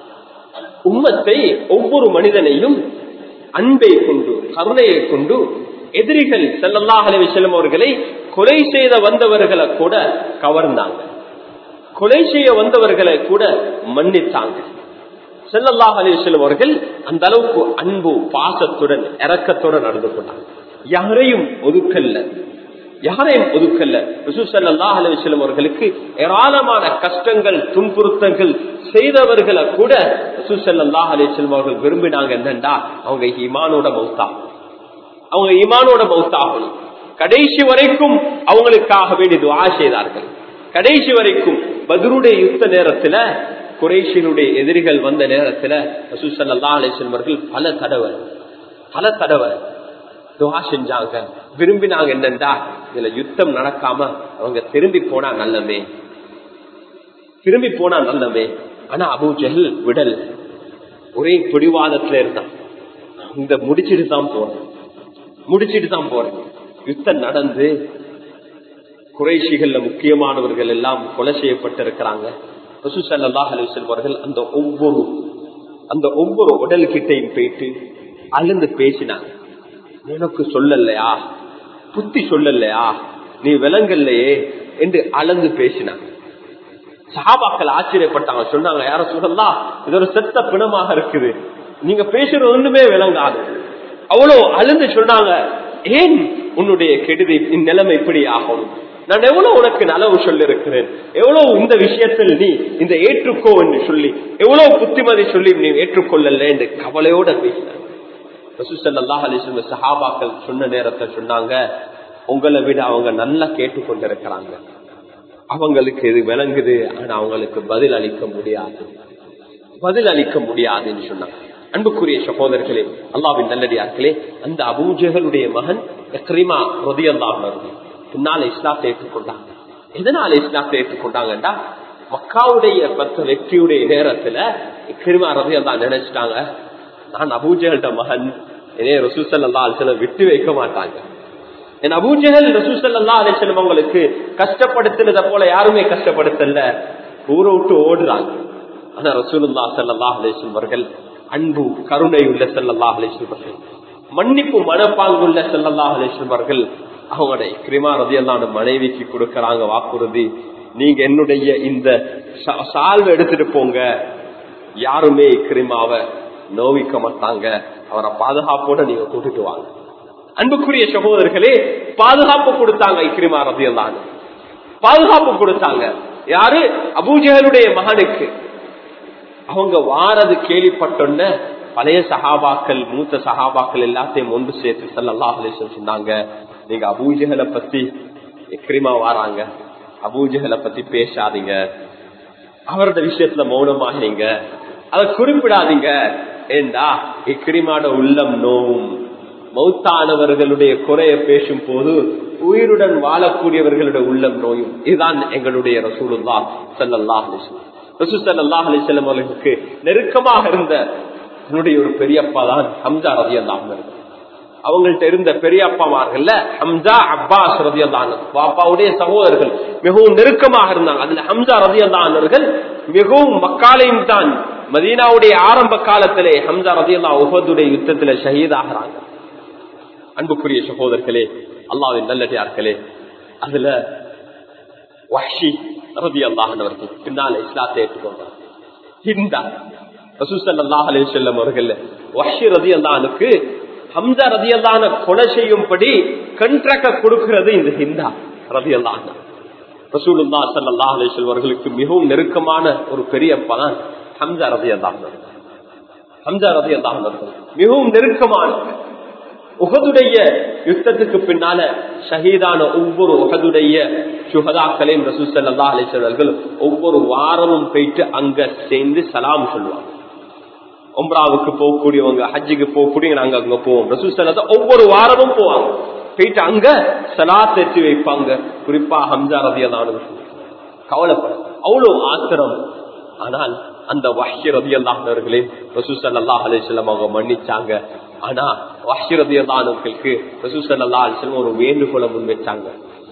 உம்மத்தை ஒவ்வொரு மனிதனையும் அன்பை கொண்டு கருணையை கொண்டு எதிரிகள் செல்லல்லாஹ் அலி செல்லம் அவர்களை கொலை செய்த வந்தவர்களை கூட கவர்ந்தாங்க கொலை செய்ய வந்தவர்களை கூட மன்னித்தாங்க செல்லல்லாஹ் அலி செல்லம் அவர்கள் அந்த அளவுக்கு அன்பு பாசத்துடன் இறக்கத்துடன் நடந்து கொண்டாங்க யாரையும் ஒதுக்கல்ல யாரையும் ஒதுக்கல்ல ரிசுசல்லாஹ் அலுவலம் அவர்களுக்கு ஏராளமான கஷ்டங்கள் துன்புறுத்தங்கள் செய்தவர்களை கூட ரிசுசல்லாஹ் அலிஸ்லம் அவர்கள் விரும்பினாங்க என்னண்டா அவங்க ஈமானோட மௌத்தா அவங்க ஈமானோட மௌத்தாகணும் கடைசி வரைக்கும் அவங்களுக்காக வேண்டி துவா செய்தார்கள் கடைசி வரைக்கும் பத்ருடைய யுத்த நேரத்துல குறைஷினுடைய எதிரிகள் வந்த நேரத்துல ரசூசல்லா அலிஸ்லம் அவர்கள் பல தடவை பல தடவை துவா செஞ்சாங்க விரும்பினாங்க என்னண்டா இதுல யுத்தம் நடக்காம அவங்க திரும்பி போனா நல்லமே திரும்பி போனா நல்லமே ஆனா அபு ஜஹல் விடல் ஒரே பிடிவாதத்துல இருந்தான் இந்த முடிச்சிட்டு தான் போறேன் முடிச்சிட்டு தான் போறேன் யுத்தம் நடந்து குறைஷிகள்ல முக்கியமானவர்கள் எல்லாம் கொலை செய்யப்பட்டிருக்கிறாங்க ரசூசல்லாஹ் அலிவசல் அவர்கள் அந்த ஒவ்வொரு அந்த ஒவ்வொரு உடல் கிட்டையும் போயிட்டு அழுந்து பேசினாங்க எனக்கு சொல்லலையா புத்தி சொல்லலையா நீ விலங்கல்லையே என்று அளந்து பேசினாங்க சஹாபாக்கள் ஆச்சரியப்பட்டாங்க சொன்னாங்க யார சொல்லலாம் இது ஒரு செத்த பிணமாக இருக்குது நீங்க பேசுறது ஒண்ணுமே விளங்காது அவ்வளவு அழுந்து சொன்னாங்க ஏன் உன்னுடைய கெடுதி இந்நிலைமை இப்படி ஆகும் நான் எவ்வளவு உனக்கு நலவு சொல்லி இருக்கிறேன் எவ்வளவு இந்த விஷயத்தில் நீ இந்த ஏற்றுக்கோ என்று சொல்லி எவ்வளவு புத்திமதி சொல்லி நீ ஏற்றுக்கொள்ளல என்று கவலையோட பேசினாங்க சஹாபாக்கள் சொன்ன நேரத்தை சொன்னாங்க உங்களை விட அவங்க நல்லா கேட்டுக்கொண்டிருக்கிறாங்க அவங்களுக்கு இது விளங்குது ஆனா அவங்களுக்கு பதில் அளிக்க முடியாது பதில் அளிக்க முடியாதுன்னு சொன்னாங்க அன்புக்குரிய சகோதரர்களே அல்லாவின் நல்லடியார்களே அந்த அபூஜகளுடைய மகன் எக்ரிமா ரதியல்லாஹர்கள் பின்னால இஸ்லாத்தை ஏற்றுக்கொண்டாங்க எதனால இஸ்லாத்தை ஏற்றுக்கொண்டாங்கடா மக்காவுடைய பத்த வெற்றியுடைய நேரத்துல எக்ரிமா ரதியல்லா நினைச்சிட்டாங்க நான் அபூஜகல்ட மகன் என்னைய ரசூசல்லா அலிசலம் விட்டு வைக்க மாட்டாங்க என் அபூஜகல் ரசூசல்லா அலிசலம் அவங்களுக்கு கஷ்டப்படுத்தினத போல யாருமே கஷ்டப்படுத்தல ஊரை விட்டு ஓடுறாங்க ஆனா ரசூலுல்லா சல்லா அலிஸ்லம் அவர்கள் அன்பு கருணை உள்ள செல்லல்லா அலிஸ்லம் அவர்கள் மன்னிப்பு மனப்பாங்குள்ள செல்லல்லா அலிஸ்லம் அவர்கள் அவங்களுடைய கிரிமா ரதியல்லான மனைவிக்கு கொடுக்கறாங்க வாக்குறுதி நீங்க என்னுடைய இந்த சால்வை எடுத்துட்டு போங்க யாருமே கிரிமாவை நோவிக்க மாட்டாங்க அவரை பாதுகாப்போட நீங்க கூட்டிட்டு வாங்க அன்புக்குரிய சகோதரர்களே பாதுகாப்பு கொடுத்தாங்க இக்ரிமா ரதியல்லான பாதுகாப்பு கொடுத்தாங்க யாரு அபூஜகளுடைய மகனுக்கு அவங்க வாரது கேள்விப்பட்டோன்ன பழைய சகாபாக்கள் மூத்த சகாபாக்கள் எல்லாத்தையும் ஒன்று சேர்த்து சல்லா அலிசன் சொன்னாங்க நீங்க அபூஜகளை பத்தி எக்ரிமா வாராங்க அபூஜகளை பத்தி பேசாதீங்க அவரது விஷயத்துல மௌனமாகீங்க அதை குறிப்பிடாதீங்க ஏண்டா இக்ரிமாட உள்ளம் நோவும் மௌத்தானவர்களுடைய குறைய பேசும் போது உயிருடன் வாழக்கூடியவர்களுடைய உள்ளம் நோயும் இதுதான் எங்களுடைய ரசூலுல்லா சல்லல்லா அலிஸ்லாம் ரசூ சல்லா அலிஸ்லாம் அவர்களுக்கு நெருக்கமாக இருந்த என்னுடைய ஒரு பெரியப்பா தான் ஹம்சா ரதி அல்லாம அவங்கள்ட்ட இருந்த பெரியப்பாமார்கள்ல ஹம்சா அப்பாஸ் ரதி அல்லான பாப்பாவுடைய சகோதரர்கள் மிகவும் நெருக்கமாக இருந்தாங்க அதுல ஹம்சா ரதி அல்லானவர்கள் மிகவும் மக்காலையும் தான் மதீனாவுடைய ஆரம்ப காலத்திலே ஹம்சா ரதி அல்லா உஹதுடைய யுத்தத்துல ஷஹீதாகிறாங்க அன்புக்குரிய சகோதரர்களே அல்லாவின் நல்லடியார்களே அதுல வஹ்ஷி ரதி அல்லாஹனவர்கள் பின்னால இஸ்லாத்தை ஏற்றுக்கொண்டார் ஹிந்தா ரசூசல்லாஹ் அலி செல்லம் அவர்கள் வஹ்ஷி ரதி அல்லானுக்கு ஹம்சா ரதி அல்லான கொலை செய்யும்படி கண்ட்ராக்ட கொடுக்கிறது இந்த ஹிந்தா ரதி அல்லாஹ் ரசூலுல்லா சல்லா அலி அவர்களுக்கு மிகவும் நெருக்கமான ஒரு பெரிய பதான் ஹம்சா ரதி அல்லாஹ் ஹம்சா ரதி அல்லாஹ் மிகவும் நெருக்கமான உகதுடைய யுத்தத்துக்கு பின்னால ஷஹீதான ஒவ்வொரு உகதுடைய சுகதாக்களையும் ரசூசல்லா அலிசவர்கள் ஒவ்வொரு வாரமும் போயிட்டு அங்க சேர்ந்து சலாம் சொல்லுவாங்க ஒம்ராவுக்கு போகக்கூடியவங்க ஹஜ்ஜுக்கு போகக்கூடிய நாங்க அங்க போவோம் ரசூசல்லா ஒவ்வொரு வாரமும் போவாங்க போயிட்டு அங்க சலா தேர்ச்சி வைப்பாங்க குறிப்பா ஹம்சா ரதியதான கவலைப்பட அவ்வளவு ஆத்திரம் ஆனால் அந்த வஹ்ஷி ரதி அல்லாஹர்களே ரசூசல்லா அலிஸ்லாம் அவங்க மன்னிச்சாங்க ஆனா வஹ்ஷி ரதி அல்லாஹர்களுக்கு ரசூசல்லா அலிஸ்லாம் ஒரு வேண்டுகோளை முன் வச்சாங்க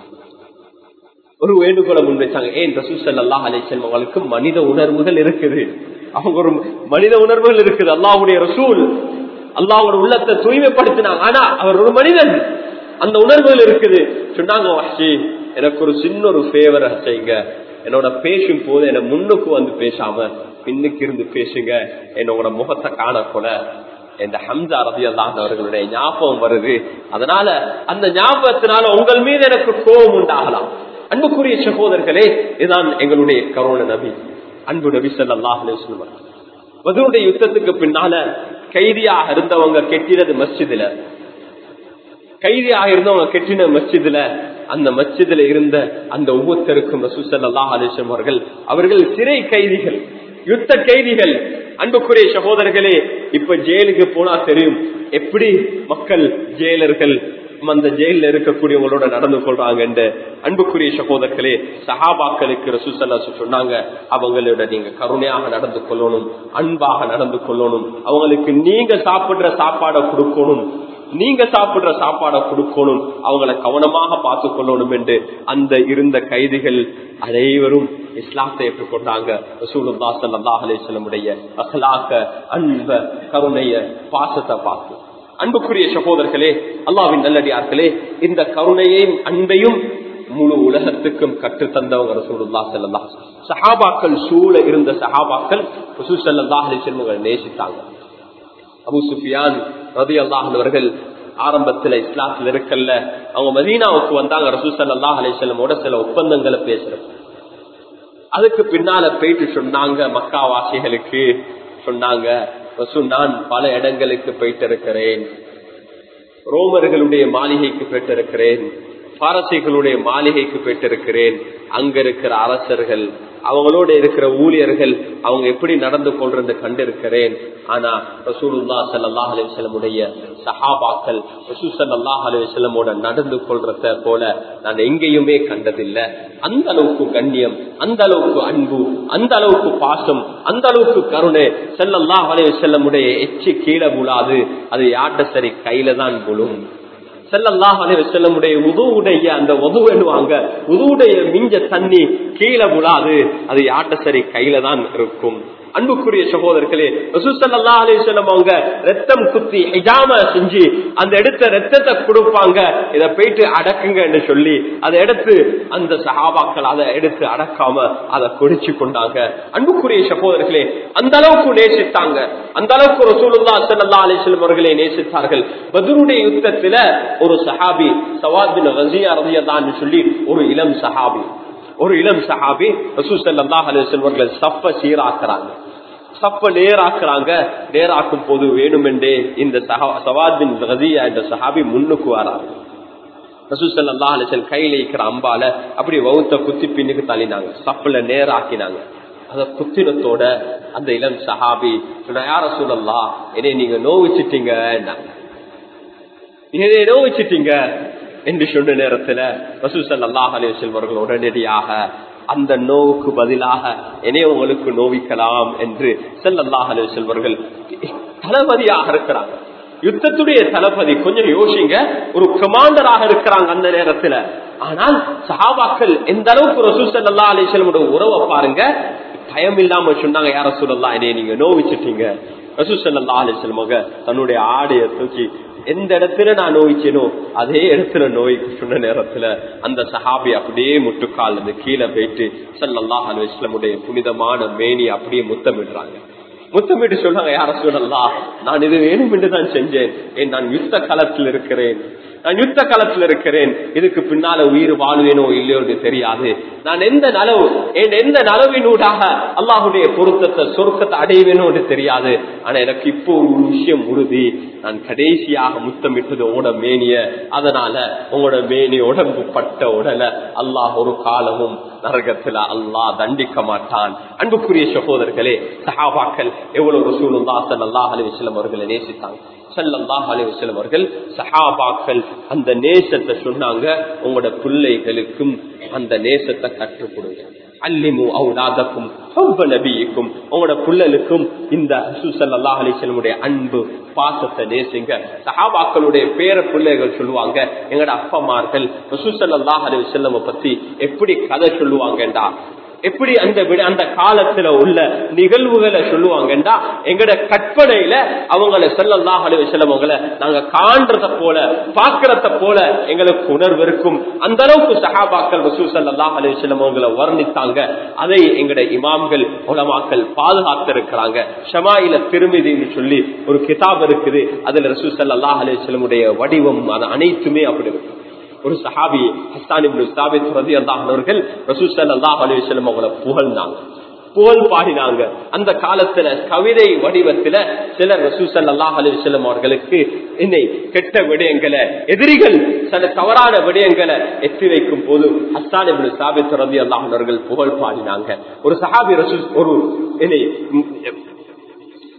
ஒரு வேண்டுகோளை முன் வச்சாங்க ஏன் ரசூசல்லா அலிஸ்லாம் அவங்களுக்கு மனித உணர்வுகள் இருக்குது அவங்க ஒரு மனித உணர்வுகள் இருக்குது அல்லாஹுடைய ரசூல் அல்லாஹோட உள்ளத்தை தூய்மைப்படுத்தினாங்க ஆனா அவர் ஒரு மனிதன் அந்த உணர்வுகள் இருக்குது சொன்னாங்க வஹ்ஷி எனக்கு ஒரு சின்ன ஒரு ஃபேவரை செய்யுங்க என்னோட பேசும் போது என்ன முன்னுக்கு வந்து பேசாம பின்னுக்கு இருந்து பேசுங்க என்னோட முகத்தை காணக்கூட இந்த ஹம்சா ரதி அவர்களுடைய ஞாபகம் வருது அதனால அந்த ஞாபகத்தினால உங்கள் மீது எனக்கு கோபம் உண்டாகலாம் அன்புக்குரிய சகோதரர்களே இதுதான் எங்களுடைய கரோண நபி அன்பு நபி சொல்லாஹ் வதூருடைய யுத்தத்துக்கு பின்னால கைதியாக இருந்தவங்க கெட்டினது மஸ்ஜிதுல கைதியாக இருந்தவங்க கெட்டின மஸ்ஜிதுல அந்த மஸ்ஜிதுல இருந்த அந்த ஒவ்வொருத்தருக்கும் ரசூசல்லா அலிஸ்லம் அவர்கள் அவர்கள் சிறை கைதிகள் யுத்த கைதிகள் அன்புக்குரிய சகோதரர்களே இப்ப ஜெயிலுக்கு போனா தெரியும் எப்படி மக்கள் ஜெயிலர்கள் அந்த ஜெயில இருக்கக்கூடியவங்களோட நடந்து கொள்றாங்க அன்புக்குரிய சகோதரர்களே சஹாபாக்களுக்கு ரசூசல்லா சொன்னாங்க அவங்களோட நீங்க கருணையாக நடந்து கொள்ளணும் அன்பாக நடந்து கொள்ளணும் அவங்களுக்கு நீங்க சாப்பிடுற சாப்பாடை கொடுக்கணும் நீங்க சாப்பிடுற சாப்பாடை கொடுக்கணும் அவங்களை கவனமாக பார்த்து கொள்ளணும் என்று அந்த இருந்த கைதிகள் அனைவரும் இஸ்லாத்தை ஏற்றுக்கொண்டாங்க ரசூலுல்லா ஸல்லல்லாஹு அலைஹி வஸல்லமுடைய அஹ்லாக்க அன்ப கருணைய பாசத்தை பார்த்து அன்புக்குரிய சகோதரர்களே அல்லாவின் நல்லடியார்களே இந்த கருணையையும் அன்பையும் முழு உலகத்துக்கும் கற்று தந்தவங்க ரசூலுல்லா ஸல்லல்லாஹு அலைஹி வஸல்லம் சஹாபாக்கள் சூழ இருந்த சஹாபாக்கள் ரசூல் ஸல்லல்லாஹு அலைஹி வஸல்லம் நேசித்தாங்க அபு சுஃபியான் ரதி அல்லாஹர்கள் ஆரம்பத்துல இஸ்லாத்துல இருக்கல்ல அவங்க மதீனாவுக்கு வந்தாங்க ரசூசல்லாஹ் அலிசல்லமோட சில ஒப்பந்தங்களை பேசுறது அதுக்கு பின்னால போயிட்டு சொன்னாங்க மக்காவாசிகளுக்கு சொன்னாங்க ரசூ நான் பல இடங்களுக்கு போயிட்டு இருக்கிறேன் ரோமர்களுடைய மாளிகைக்கு போயிட்டு இருக்கிறேன் பாரசீகளுடைய மாளிகைக்கு போயிட்டு இருக்கிறேன் அங்க இருக்கிற அரசர்கள் அவங்களோட இருக்கிற ஊழியர்கள் அவங்க எப்படி நடந்து கொள்றது கண்டிருக்கிறேன் ஆனா ரசூலுல்லா சல்லாஹ் அலிவசலமுடைய சஹாபாக்கள் ரசூ சல்லாஹ் அலிவசலமோட நடந்து கொள்றத போல நான் எங்கேயுமே கண்டதில்லை அந்த அளவுக்கு கண்ணியம் அந்த அளவுக்கு அன்பு அந்த அளவுக்கு பாசம் அந்த அளவுக்கு கருணை செல்லல்லாஹ் அலிவசல்லமுடைய எச்சு கீழே விழாது அது யாட்ட சரி கையில தான் விழும் செல்லல்லாஹ் அலைவசல்லமுடைய உதவுடைய அந்த உதவுவாங்க உதவுடைய மிஞ்ச தண்ணி கீழே விழாது அது யாட்ட சரி கையில தான் இருக்கும் அன்புக்குரிய சகோதரர்களே ரசூசல்லா அலிசல்லம் அவங்க ரத்தம் குத்தி ஹிஜாம செஞ்சு அந்த எடுத்த ரத்தத்தை கொடுப்பாங்க இதை போயிட்டு அடக்குங்க என்று சொல்லி அதை எடுத்து அந்த சகாபாக்கள் அதை எடுத்து அடக்காம அதை குடிச்சு கொண்டாங்க அன்புக்குரிய சகோதரர்களே அந்த அளவுக்கு நேசித்தாங்க அந்த அளவுக்கு ரசூலுல்லா சல்லா அலிஸ்லம் அவர்களை நேசித்தார்கள் பத்ருடைய யுத்தத்துல ஒரு சஹாபி சவாபின் ரசியா ரதியதான் சொல்லி ஒரு இளம் சஹாபி ஒரு இளம் சஹாபி ரசூசல்லாஹ் அலிஸ்வர்கள் சப்ப சீராக்குறாங்க சப்ப நேராக்குறாங்க நேராக்கும் போது வேணுமென்றே இந்த சவாதின் ரதியா என்ற சஹாபி முன்னுக்கு வராங்க ரசூசல்லா அலிசல் கையில இருக்கிற அம்பால அப்படி வவுத்த குத்தி பின்னுக்கு தள்ளினாங்க சப்பல நேராக்கினாங்க அத குத்தினத்தோட அந்த இளம் சஹாபி சொன்ன யார சூழல்லா என்னை நீங்க நோவிச்சிட்டீங்க என்னை நோவிச்சிட்டீங்க என்று சொன்ன நேரத்துல ரசூசல் அல்லாஹ் அலி செல்வர்கள் உடனடியாக அந்த நோவுக்கு பதிலாக என்னைய உங்களுக்கு நோவிக்கலாம் என்று செல்லல்லாஹ் அலி செல்வர்கள் தளபதியாக இருக்கிறாங்க யுத்தத்துடைய தளபதி கொஞ்சம் யோசிங்க ஒரு கமாண்டராக இருக்கிறாங்க அந்த நேரத்துல ஆனால் சஹாபாக்கள் எந்த அளவுக்கு ரசூசல் அல்லா அலி செல்வனுடைய உறவை பாருங்க பயம் இல்லாம சொன்னாங்க யார சொல்லலாம் என்னைய நீங்க நோவிச்சிட்டீங்க ரசூசல்லா அலி செல்வங்க தன்னுடைய ஆடைய தூக்கி எந்த இடத்துல நான் நோய்ச்சேனோ அதே இடத்துல நோய்க்கு சொன்ன நேரத்துல அந்த சஹாபி அப்படியே முட்டுக்கால் அந்த கீழே போயிட்டு சல்லாஹ் அலுவலமுடைய புனிதமான மேனி அப்படியே முத்தமிடுறாங்க முத்தமிட்டு சொல்றாங்க யார சொல்லலாம் நான் இது வேணும் என்றுதான் செஞ்சேன் ஏன் நான் யுத்த களத்தில் இருக்கிறேன் நான் யுத்த களத்தில் இருக்கிறேன் இதுக்கு பின்னால உயிர் வாழ்வேனோ இல்லையோ தெரியாது நான் எந்த நலவு என் எந்த நலவினூடாக அல்லாஹுடைய பொருத்தத்தை சொருக்கத்தை அடைவேனோ தெரியாது ஆனா எனக்கு இப்போ ஒரு விஷயம் உறுதி நான் கடைசியாக முத்தமிட்டது ஓட மேனிய அதனால உங்களோட மேனி உடம்பு பட்ட உடல அல்லாஹ் ஒரு காலமும் நரகத்துல அல்லாஹ் தண்டிக்க மாட்டான் அன்புக்குரிய சகோதரர்களே சஹாபாக்கள் எவ்வளவு ரசூலுல்லா ஸல்லல்லாஹு அலைஹி வஸல்லம் அவர்களை நேசித்தாங்க ஸல்லல்லாஹு அலைஹி வஸல்லம் அவர்கள் சஹாபாக்கள் அந்த நேசத்தை சொன்னாங்க உங்களோட பிள்ளைகளுக்கும் அந்த நேசத்தை கற்றுக் கொடுங்க அல்லிமு அவுலாதக்கும் ஹவ்வ நபியிக்கும் உங்களோட புள்ளலுக்கும் இந்த சுசல்லா அலிசல்லமுடைய அன்பு பாசத்தை நேசிங்க சஹாபாக்களுடைய பேர பிள்ளைகள் சொல்லுவாங்க எங்கட அப்பமார்கள் சுசல்லா அலிசல்லம பத்தி எப்படி கதை சொல்லுவாங்கடா எப்படி அந்த விட அந்த காலத்துல உள்ள நிகழ்வுகளை சொல்லுவாங்கடா எங்கட கற்பனையில அவங்கள செல்லல்லாஹ் அலுவலவங்களை நாங்க காண்றத போல பாக்குறத போல எங்களுக்கு உணர்வு இருக்கும் அந்த அளவுக்கு சஹாபாக்கள் ரசூ சல்லாஹ் அலுவலம் அவங்களை வர்ணித்தாங்க அதை எங்கட இமாம்கள் உலமாக்கள் பாதுகாத்து இருக்கிறாங்க ஷமாயில திருமிதின்னு சொல்லி ஒரு கிதாப் இருக்குது அதுல ரசூ சல்லாஹ் அலுவலமுடைய வடிவம் அது அனைத்துமே அப்படி இருக்கும் ஒரு சஹாபி ஹஸ்தான் இப்னு சாபித் ரலியல்லாஹு அவர்கள் ரசூல் ஸல்லல்லாஹு அலைஹி வஸல்லம் அவங்கள புகழ்ந்தாங்க புகழ் பாடினாங்க அந்த காலத்துல கவிதை வடிவத்துல சிலர் ரசூல் ஸல்லல்லாஹு அலைஹி வஸல்லம் அவர்களுக்கு இன்னை கெட்ட விடயங்களை எதிரிகள் சில தவறான விடயங்களை எத்தி வைக்கும் போது ஹஸ்தான் இப்னு சாபித் ரலியல்லாஹு அவர்கள் புகழ் பாடினாங்க ஒரு சஹாபி ரசூல் ஒரு என்னை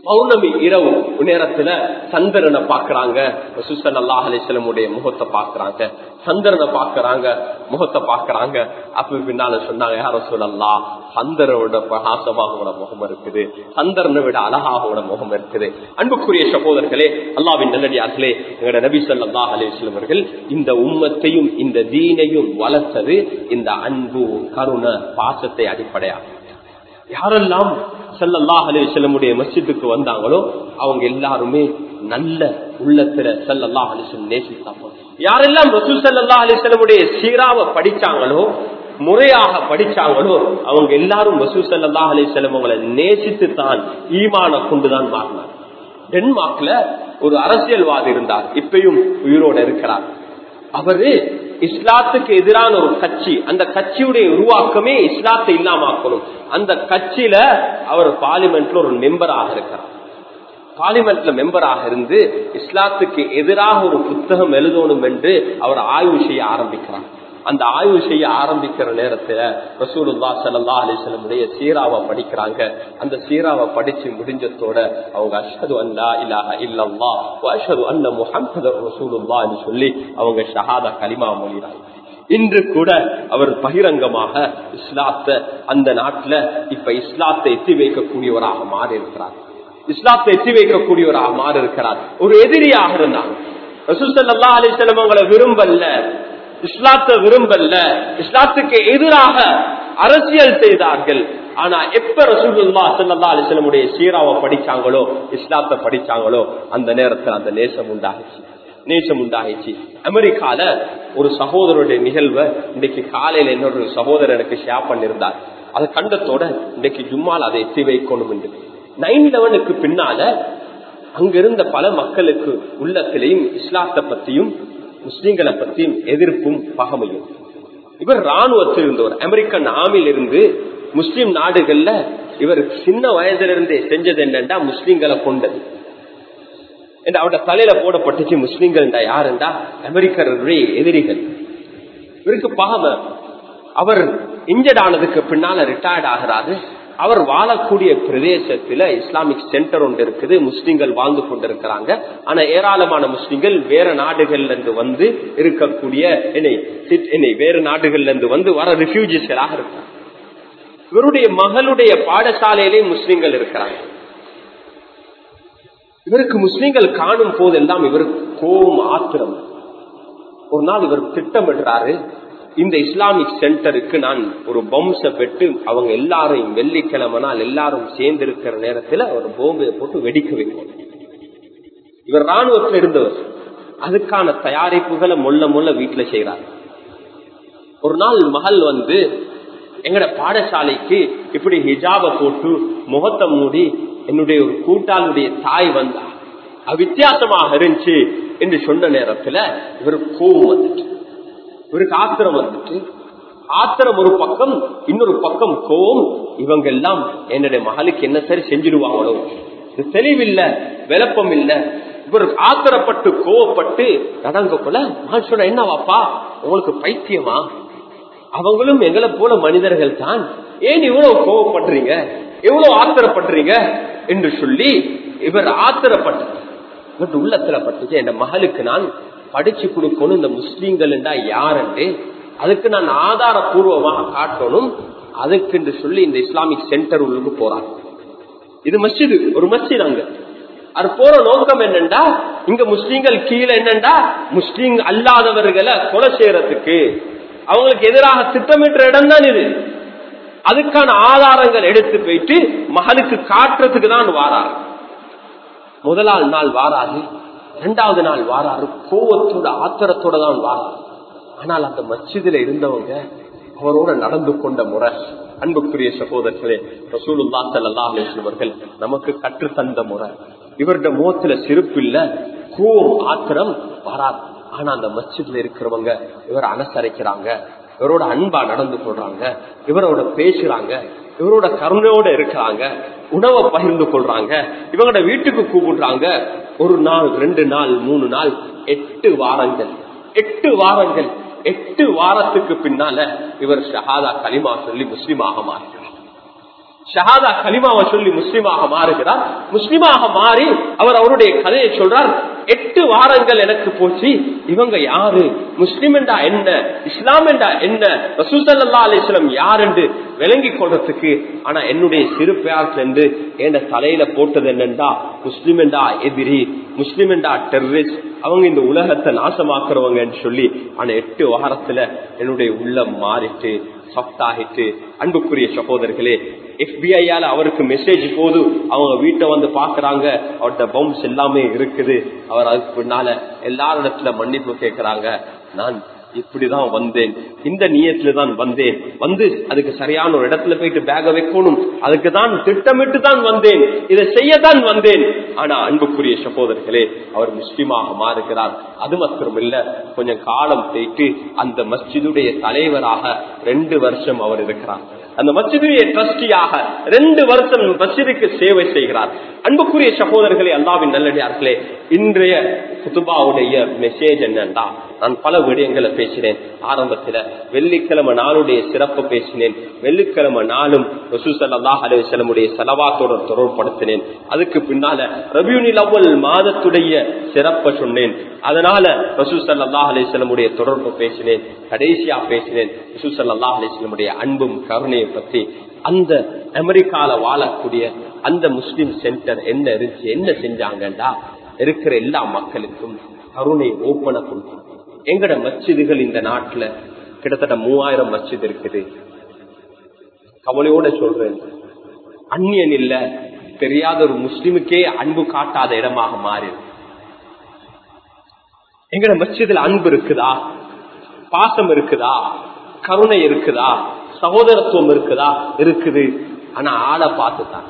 பௌர்ணமி இரவு நேரத்துல சந்திரனை பாக்குறாங்க சுசன் அல்லாஹ் அலிஸ்லமுடைய முகத்தை பாக்குறாங்க சந்திரனை பாக்குறாங்க முகத்தை பாக்குறாங்க அப்ப பின்னால சொன்னாங்க யார சொல்லலாம் சந்திரனோட பிரகாசமாக உங்களோட முகம் இருக்குது சந்திரனை விட அழகாக உங்களோட முகம் இருக்குது அன்புக்குரிய சகோதரர்களே அல்லாவின் நல்லடியார்களே எங்களோட நபி சொல்லா அலிஸ்லம் அவர்கள் இந்த உம்மத்தையும் இந்த தீனையும் வளர்த்தது இந்த அன்பு கருணை பாசத்தை அடிப்படையாக யாரெல்லாம் செல்லல்லாஹ் அலிசல்லமுடைய மஸ்ஜிதுக்கு வந்தாங்களோ அவங்க எல்லாருமே நல்ல உள்ளத்துல செல்லல்லாஹ் அலிசல்லம் நேசித்தாங்க யாரெல்லாம் ரசூல் சல்லா அலிசல்லமுடைய சீராவை படிச்சாங்களோ முறையாக படிச்சாங்களோ அவங்க எல்லாரும் ரசூல் சல்லா அலிசல்லம் அவங்களை நேசித்து தான் ஈமான கொண்டுதான் மாறினார் டென்மார்க்ல ஒரு அரசியல்வாதி இருந்தார் இப்பயும் உயிரோட இருக்கிறார் அவரு இஸ்லாத்துக்கு எதிரான ஒரு கட்சி அந்த கட்சியுடைய உருவாக்கமே இஸ்லாத்தை இல்லாமக்கணும் அந்த கட்சியில அவர் பார்லிமெண்ட்ல ஒரு மெம்பராக இருக்கிறார் பார்லிமெண்ட்ல மெம்பராக இருந்து இஸ்லாத்துக்கு எதிராக ஒரு புத்தகம் எழுதணும் என்று அவர் ஆய்வு செய்ய ஆரம்பிக்கிறார் அந்த ஆய்வு செய்ய ஆரம்பிக்கிற நேரத்துல ரசூலுல்லா சல்லா அலிஸ்லமுடைய சீராவை படிக்கிறாங்க அந்த சீராவை படிச்சு முடிஞ்சதோட அவங்க அஷது அல்லா இல்லாஹ இல்லல்லா அஷது அல்ல முஹம்மது ரசூலுல்லா சொல்லி அவங்க ஷஹாதா கலிமா மொழிறாங்க இன்று கூட அவர் பகிரங்கமாக இஸ்லாத்தை அந்த நாட்டுல இப்ப இஸ்லாத்தை எத்தி வைக்கக்கூடியவராக மாறி இருக்கிறார் இஸ்லாத்தை எத்தி வைக்கக்கூடியவராக மாறி இருக்கிறார் ஒரு எதிரியாக இருந்தாங்க ரசூல் சல்லா அலிஸ்லம் அவங்களை விரும்பல்ல இஸ்லாத்தை விரும்பல்ல இஸ்லாத்துக்கு எதிராக அரசியல் செய்தார்கள் ஆனா எப்ப ரசூலுல்லா சல்லா அலிஸ்லமுடைய சீராவை படிச்சாங்களோ இஸ்லாத்தை படிச்சாங்களோ அந்த நேரத்தில் அந்த நேசம் உண்டாகிச்சு நேசம் உண்டாகிச்சு அமெரிக்கால ஒரு சகோதரருடைய நிகழ்வை இன்னைக்கு காலையில இன்னொரு சகோதரர் எனக்கு ஷேர் பண்ணிருந்தார் அதை கண்டத்தோட இன்னைக்கு ஜும்மால் அதை எத்தி வைக்கணும் என்று நைன் லெவனுக்கு பின்னால அங்கிருந்த பல மக்களுக்கு உள்ளத்திலையும் இஸ்லாத்தை பத்தியும் முஸ்லிம்களை பத்தியும் எதிர்ப்பும் பகமையும் இவர் ராணுவத்தில் இருந்தவர் அமெரிக்கன் ஆமில் இருந்து முஸ்லிம் நாடுகள்ல இவர் சின்ன வயதுல இருந்தே செஞ்சது என்னண்டா முஸ்லிம்களை கொண்டது என்று அவருடைய தலையில போடப்பட்டுச்சு முஸ்லிம்கள் யாருண்டா அமெரிக்கருடைய எதிரிகள் இவருக்கு பகம அவர் இன்ஜர்ட் ஆனதுக்கு பின்னால ரிட்டையர்ட் ஆகிறாரு அவர் வாழக்கூடிய பிரதேசத்துல இஸ்லாமிக் சென்டர் ஒன்று இருக்குது முஸ்லிம்கள் வாழ்ந்து கொண்டிருக்கிறாங்க ஆனா ஏராளமான முஸ்லிம்கள் வேற நாடுகள்ல இருந்து வந்து இருக்கக்கூடிய என்னை வேற நாடுகள்ல இருந்து வந்து வர ரிஃப்யூஜிஸ்களாக இருக்கிறாங்க இவருடைய மகளுடைய பாடசாலையிலே முஸ்லிம்கள் இருக்கிறாங்க இவருக்கு முஸ்லிம்கள் காணும் போதெல்லாம் இவருக்கு கோபம் ஆத்திரம் ஒரு நாள் இவர் திட்டமிடுறாரு இந்த இஸ்லாமிக் சென்டருக்கு நான் ஒரு பம்ச பெற்று அவங்க எல்லாரையும் வெள்ளிக்கிழமை நாள் எல்லாரும் சேர்ந்து இருக்கிற நேரத்துல ஒரு போம்பையை போட்டு வெடிக்க வைக்கும் இவர் ராணுவத்தில் இருந்தவர் அதுக்கான தயாரிப்புகளை முள்ள முள்ள வீட்டுல செய்யறார் ஒரு நாள் மகள் வந்து எங்கட பாடசாலைக்கு இப்படி ஹிஜாப போட்டு முகத்தை மூடி என்னுடைய ஒரு கூட்டாளுடைய தாய் வந்தா வித்தியாசமாக இருந்துச்சு என்று சொன்ன நேரத்துல இவருக்கு கோவம் வந்துட்டு இவருக்கு ஆத்திரம் வந்துட்டு ஆத்திரம் ஒரு பக்கம் இன்னொரு பக்கம் கோவம் இவங்க எல்லாம் என்னுடைய மகளுக்கு என்ன சரி செஞ்சிடுவாங்களோ இது தெளிவில்ல விளப்பம் இல்ல இவர் ஆத்திரப்பட்டு கோவப்பட்டு நடங்க போல நான் சொன்ன என்னவாப்பா உங்களுக்கு பைத்தியமா அவங்களும் எங்களை போல மனிதர்கள் தான் ஏன் இவ்வளவு கோவப்படுறீங்க எவ்வளவு ஆத்திரப்படுறீங்க என்று சொல்லி இவர் ஆத்திரப்பட்டார் இவருடைய உள்ளத்துல பட்டுச்சு என் மகளுக்கு நான் படிச்சு கொடுக்கணும் இந்த முஸ்லீம்கள் யாருண்டு அதுக்கு நான் ஆதாரபூர்வமாக காட்டணும் அதுக்கு என்று சொல்லி இந்த இஸ்லாமிக் சென்டர் உள்ளுக்கு போறாங்க இது மஸ்ஜிது ஒரு மஸ்ஜித் அங்க அது போற நோக்கம் என்னண்டா இங்க முஸ்லீம்கள் கீழே என்னண்டா முஸ்லீம் அல்லாதவர்களை கொலை செய்யறதுக்கு அவங்களுக்கு எதிராக திட்டமிட்ட இடம் தான் இது அதுக்கான ஆதாரங்கள் எடுத்து போயிட்டு மகளுக்கு காட்டுறதுக்கு தான் வாராரு முதலாள் நாள் வாராது இரண்டாவது நாள் வாராரு கோவத்தோட ஆத்திரத்தோட தான் வாராரு ஆனால் அந்த மச்சிதில இருந்தவங்க அவரோட நடந்து கொண்ட முறை அன்புக்குரிய சகோதரர்களே ரசூலுல்லா சல்லா அலிஸ்லவர்கள் நமக்கு கற்று தந்த முறை இவருடைய முகத்துல சிரிப்பு இல்ல கோவம் ஆத்திரம் வராது ஆனா அந்த மச்சிதுல இருக்கிறவங்க இவர் அனுசரிக்கிறாங்க இவரோட அன்பா நடந்து கொள்றாங்க இவரோட பேசுறாங்க இவரோட கருணையோட இருக்கிறாங்க உணவை பகிர்ந்து கொள்றாங்க இவங்களோட வீட்டுக்கு கூப்பிடுறாங்க ஒரு நாள் ரெண்டு நாள் மூணு நாள் எட்டு வாரங்கள் எட்டு வாரங்கள் எட்டு வாரத்துக்கு பின்னால இவர் ஷஹாதா கலிமா சொல்லி முஸ்லீம் ஆக மாறுகிறார் ஷஹாதா கலிமாவை சொல்லி முஸ்லிமாக மாறுகிறார் முஸ்லிமாக மாறி அவர் அவருடைய கதையை சொல்றார் எட்டு வாரங்கள் எனக்கு போச்சு இவங்க யாரு முஸ்லிம் என்றா என்ன இஸ்லாம் என்றா என்ன ரசூசல்லா அலிஸ்லாம் யார் என்று விளங்கி கொள்றதுக்கு ஆனா என்னுடைய சிறு பேர்லேருந்து என் தலையில போட்டது என்னண்டா முஸ்லிம் என்றா எதிரி முஸ்லிம் என்றா டெரரிஸ்ட் அவங்க இந்த உலகத்தை நாசமாக்குறவங்கன்னு சொல்லி ஆனா எட்டு வாரத்துல என்னுடைய உள்ளம் மாறிட்டு சாஃப்ட் ஆகிட்டு அன்புக்குரிய சகோதரர்களே எஃபிஐயால அவருக்கு மெசேஜ் போது அவங்க வீட்டை வந்து பாக்குறாங்க அவர்கிட்ட பம்ப்ஸ் எல்லாமே இருக்குது அவர் அதுக்கு பின்னால எல்லாரிடத்துல மன்னிப்பு கேட்கிறாங்க நான் இப்படிதான் வந்தேன் இந்த நியத்துல தான் வந்தேன் வந்து அதுக்கு சரியான ஒரு இடத்துல போயிட்டு பேக வைக்கணும் அதுக்கு தான் திட்டமிட்டு தான் வந்தேன் இதை செய்யத்தான் வந்தேன் ஆனா அன்புக்குரிய சகோதரர்களே அவர் முஸ்லிமாக மாறுகிறார் அது மாத்திரம் இல்ல கொஞ்சம் காலம் போயிட்டு அந்த மஸ்ஜிதுடைய தலைவராக ரெண்டு வருஷம் அவர் இருக்கிறார் அந்த மஸ்ஜிதுடைய ட்ரஸ்டியாக ரெண்டு வருஷம் மஸ்ஜிதுக்கு சேவை செய்கிறார் அன்புக்குரிய சகோதரர்களே அல்லாவின் நல்லடியார்களே இன்றைய குத்துபாவுடைய மெசேஜ் என்னன்னா நான் பல விடயங்களை பேசினேன் ஆரம்பத்துல வெள்ளிக்கிழமை நாளுடைய சிறப்பு பேசினேன் வெள்ளிக்கிழமை நாளும் ரசூசல்லா அலுவலமுடைய செலவாத்தோட தொடர்படுத்தினேன் அதுக்கு பின்னால ரபியூனில் அவ்வள் மாதத்துடைய சிறப்பை சொன்னேன் அதனால ரசூசல்லா அலிஸ்லமுடைய தொடர்பு பேசினேன் கடைசியா பேசினேன் ரசூசல்லா அலிஸ்லமுடைய அன்பும் கருணையை பத்தி அந்த அமெரிக்கால வாழக்கூடிய அந்த முஸ்லிம் சென்டர் என்ன இருந்துச்சு என்ன செஞ்சாங்கண்டா இருக்கிற எல்லா மக்களுக்கும் கருணை ஓப்பன கொடுத்து எங்கட மச்சிதுகள் இந்த நாட்டுல கிட்டத்தட்ட மூவாயிரம் மச்சித் இருக்குது கவலையோட சொல்றேன் அந்நியன் இல்ல தெரியாத ஒரு முஸ்லிமுக்கே அன்பு காட்டாத இடமாக மாறி எங்கட மச்சிதுல அன்பு இருக்குதா பாசம் இருக்குதா கருணை இருக்குதா சகோதரத்துவம் இருக்குதா இருக்குது ஆனா ஆளை பார்த்துதான்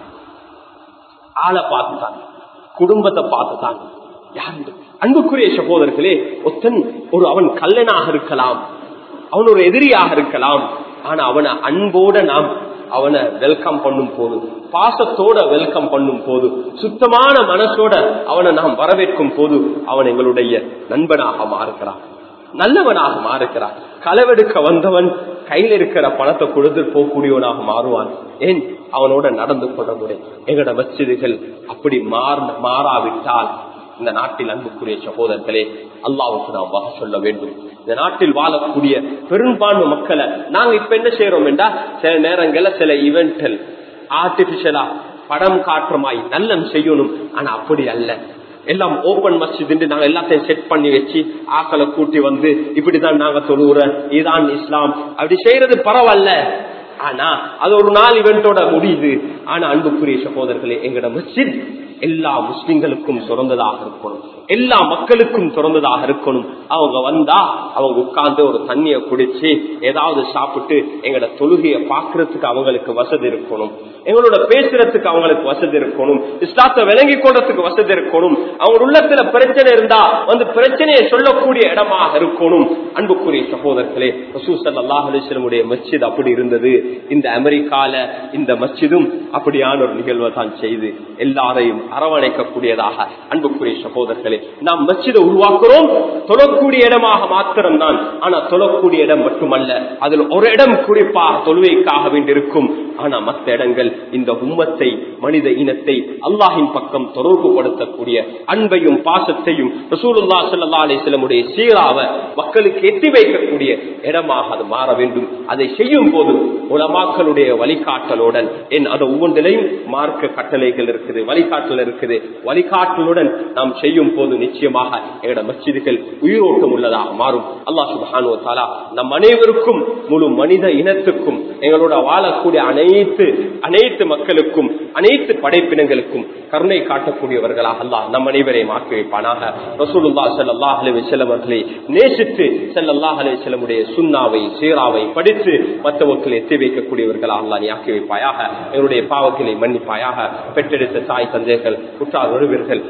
ஆளை பார்த்துதான் குடும்பத்தை பார்த்துதான் யாரு அன்புக்குரிய சகோதரர்களே ஒத்தன் ஒரு அவன் கல்லனாக இருக்கலாம் அவன் ஒரு எதிரியாக இருக்கலாம் ஆனா அவனை அன்போட நாம் அவனை வெல்கம் பண்ணும் போது பாசத்தோட வெல்கம் பண்ணும் போது சுத்தமான மனசோட அவனை நாம் வரவேற்கும் போது அவன் எங்களுடைய நண்பனாக மாறுகிறான் நல்லவனாக மாறுகிறான் களவெடுக்க வந்தவன் கையில் இருக்கிற பணத்தை கொடுத்து போகக்கூடியவனாக மாறுவான் ஏன் அவனோட நடந்து கொள்ள முடியும் எங்களோட மச்சிதுகள் அப்படி மாறாவிட்டால் இந்த நாட்டில் அன்புக்குரிய சகோதரர்களே அல்லாவுக்கு நாம் வகை சொல்ல வேண்டும் இந்த நாட்டில் வாழக்கூடிய பெரும்பான்மை மக்களை நாங்க இப்ப என்ன செய்யறோம் என்றா சில நேரங்கள்ல சில இவெண்டல் ஆர்டிபிஷியலா படம் காட்டுறமாய் நல்லம் செய்யணும் ஆனா அப்படி அல்ல எல்லாம் ஓபன் மஸ்ஜித் நாங்க எல்லாத்தையும் செட் பண்ணி வச்சு ஆக்களை கூட்டி வந்து இப்படிதான் நாங்க தொழுவுற இதுதான் இஸ்லாம் அப்படி செய்யறது பரவாயில்ல ஆனா அது ஒரு நாள் இவெண்டோட முடியுது ஆனா அன்புக்குரிய சகோதரர்களே எங்கட மஸ்ஜித் எல்லா முஸ்லிம்களுக்கும் திறந்ததாக இருக்கணும் எல்லா மக்களுக்கும் திறந்ததாக இருக்கணும் அவங்க வந்தா அவங்க உட்கார்ந்து ஒரு தண்ணிய குடிச்சு ஏதாவது சாப்பிட்டு எங்களோட தொழுகையை பாக்குறதுக்கு அவங்களுக்கு வசதி இருக்கணும் எங்களோட பேசுறதுக்கு அவங்களுக்கு வசதி இருக்கணும் இஸ்லாத்தை விளங்கி கொள்றதுக்கு வசதி இருக்கணும் அவங்க உள்ளத்துல பிரச்சனை இருந்தா வந்து பிரச்சனையை சொல்லக்கூடிய இடமாக இருக்கணும் அன்புக்குரிய சகோதரர்களே ரசூசல்லாஹ் அலிஸ்லமுடைய மஸ்ஜித் அப்படி இருந்தது இந்த அமெரிக்கால இந்த மஸ்ஜிதும் அப்படியான ஒரு நிகழ்வை தான் செய்து எல்லாரையும் அரவணைக்கக்கூடியதாக அன்புக்குரிய சகோதரர்களே நாம் மஸ்ஜிதை உருவாக்குறோம் தொழக்கூடிய இடமாக மாத்திரம் தான் ஆனா தொழக்கூடிய இடம் மட்டுமல்ல அதில் ஒரு இடம் குறிப்பாக தொழுவைக்காக வேண்டியிருக்கும் ஆனா மற்ற இடங்கள் இந்த உம்மத்தை மனித இனத்தை அல்லாஹின் பக்கம் தொடர்பு படுத்தக்கூடிய அன்பையும் பாசத்தையும் ரசூலுல்லா சல்லா அலிஸ்லமுடைய சீராவ மக்களுக்கு எட்டி வைக்கக்கூடிய இடமாக அது மாற வேண்டும் அதை செய்யும் போது உலமாக்களுடைய வழிகாட்டலுடன் என் அது ஒவ்வொன்றிலையும் மார்க்க கட்டளைகள் இருக்குது வழிகாட்டல் இருக்குது வழிகாட்டலுடன் நாம் செய்யும் போது நிச்சயமாக எங்களோட மச்சிதுகள் உயிரோட்டம் உள்ளதாக மாறும் அல்லா சுபானு தாலா நம் அனைவருக்கும் முழு மனித இனத்துக்கும் எங்களோட வாழக்கூடிய அனைத்து அனைத்து மக்களுக்கும் அனைத்து படைப்பினங்களுக்கும் கருணை காட்டக்கூடியவர்களாக அல்லாஹ் நம் அனைவரையும் ஆக்கி வைப்பானாக ரசூலுல்லா ஸல்லல்லாஹு அலைஹி வஸல்லம் அவர்களை நேசித்து ஸல்லல்லாஹு அலைஹி வஸல்லமுடைய சுன்னாவை சீராவை படித்து மற்றவர்களை எத்தி வைக்கக்கூடியவர்களாக அல்லாஹ் நீ ஆக்கி வைப்பாயாக எங்களுடைய பாவங்களை மன்னிப்பாயாக பெற்றெடுத்த தாய் தந்தைகள் குற்றார் உறவினர்கள்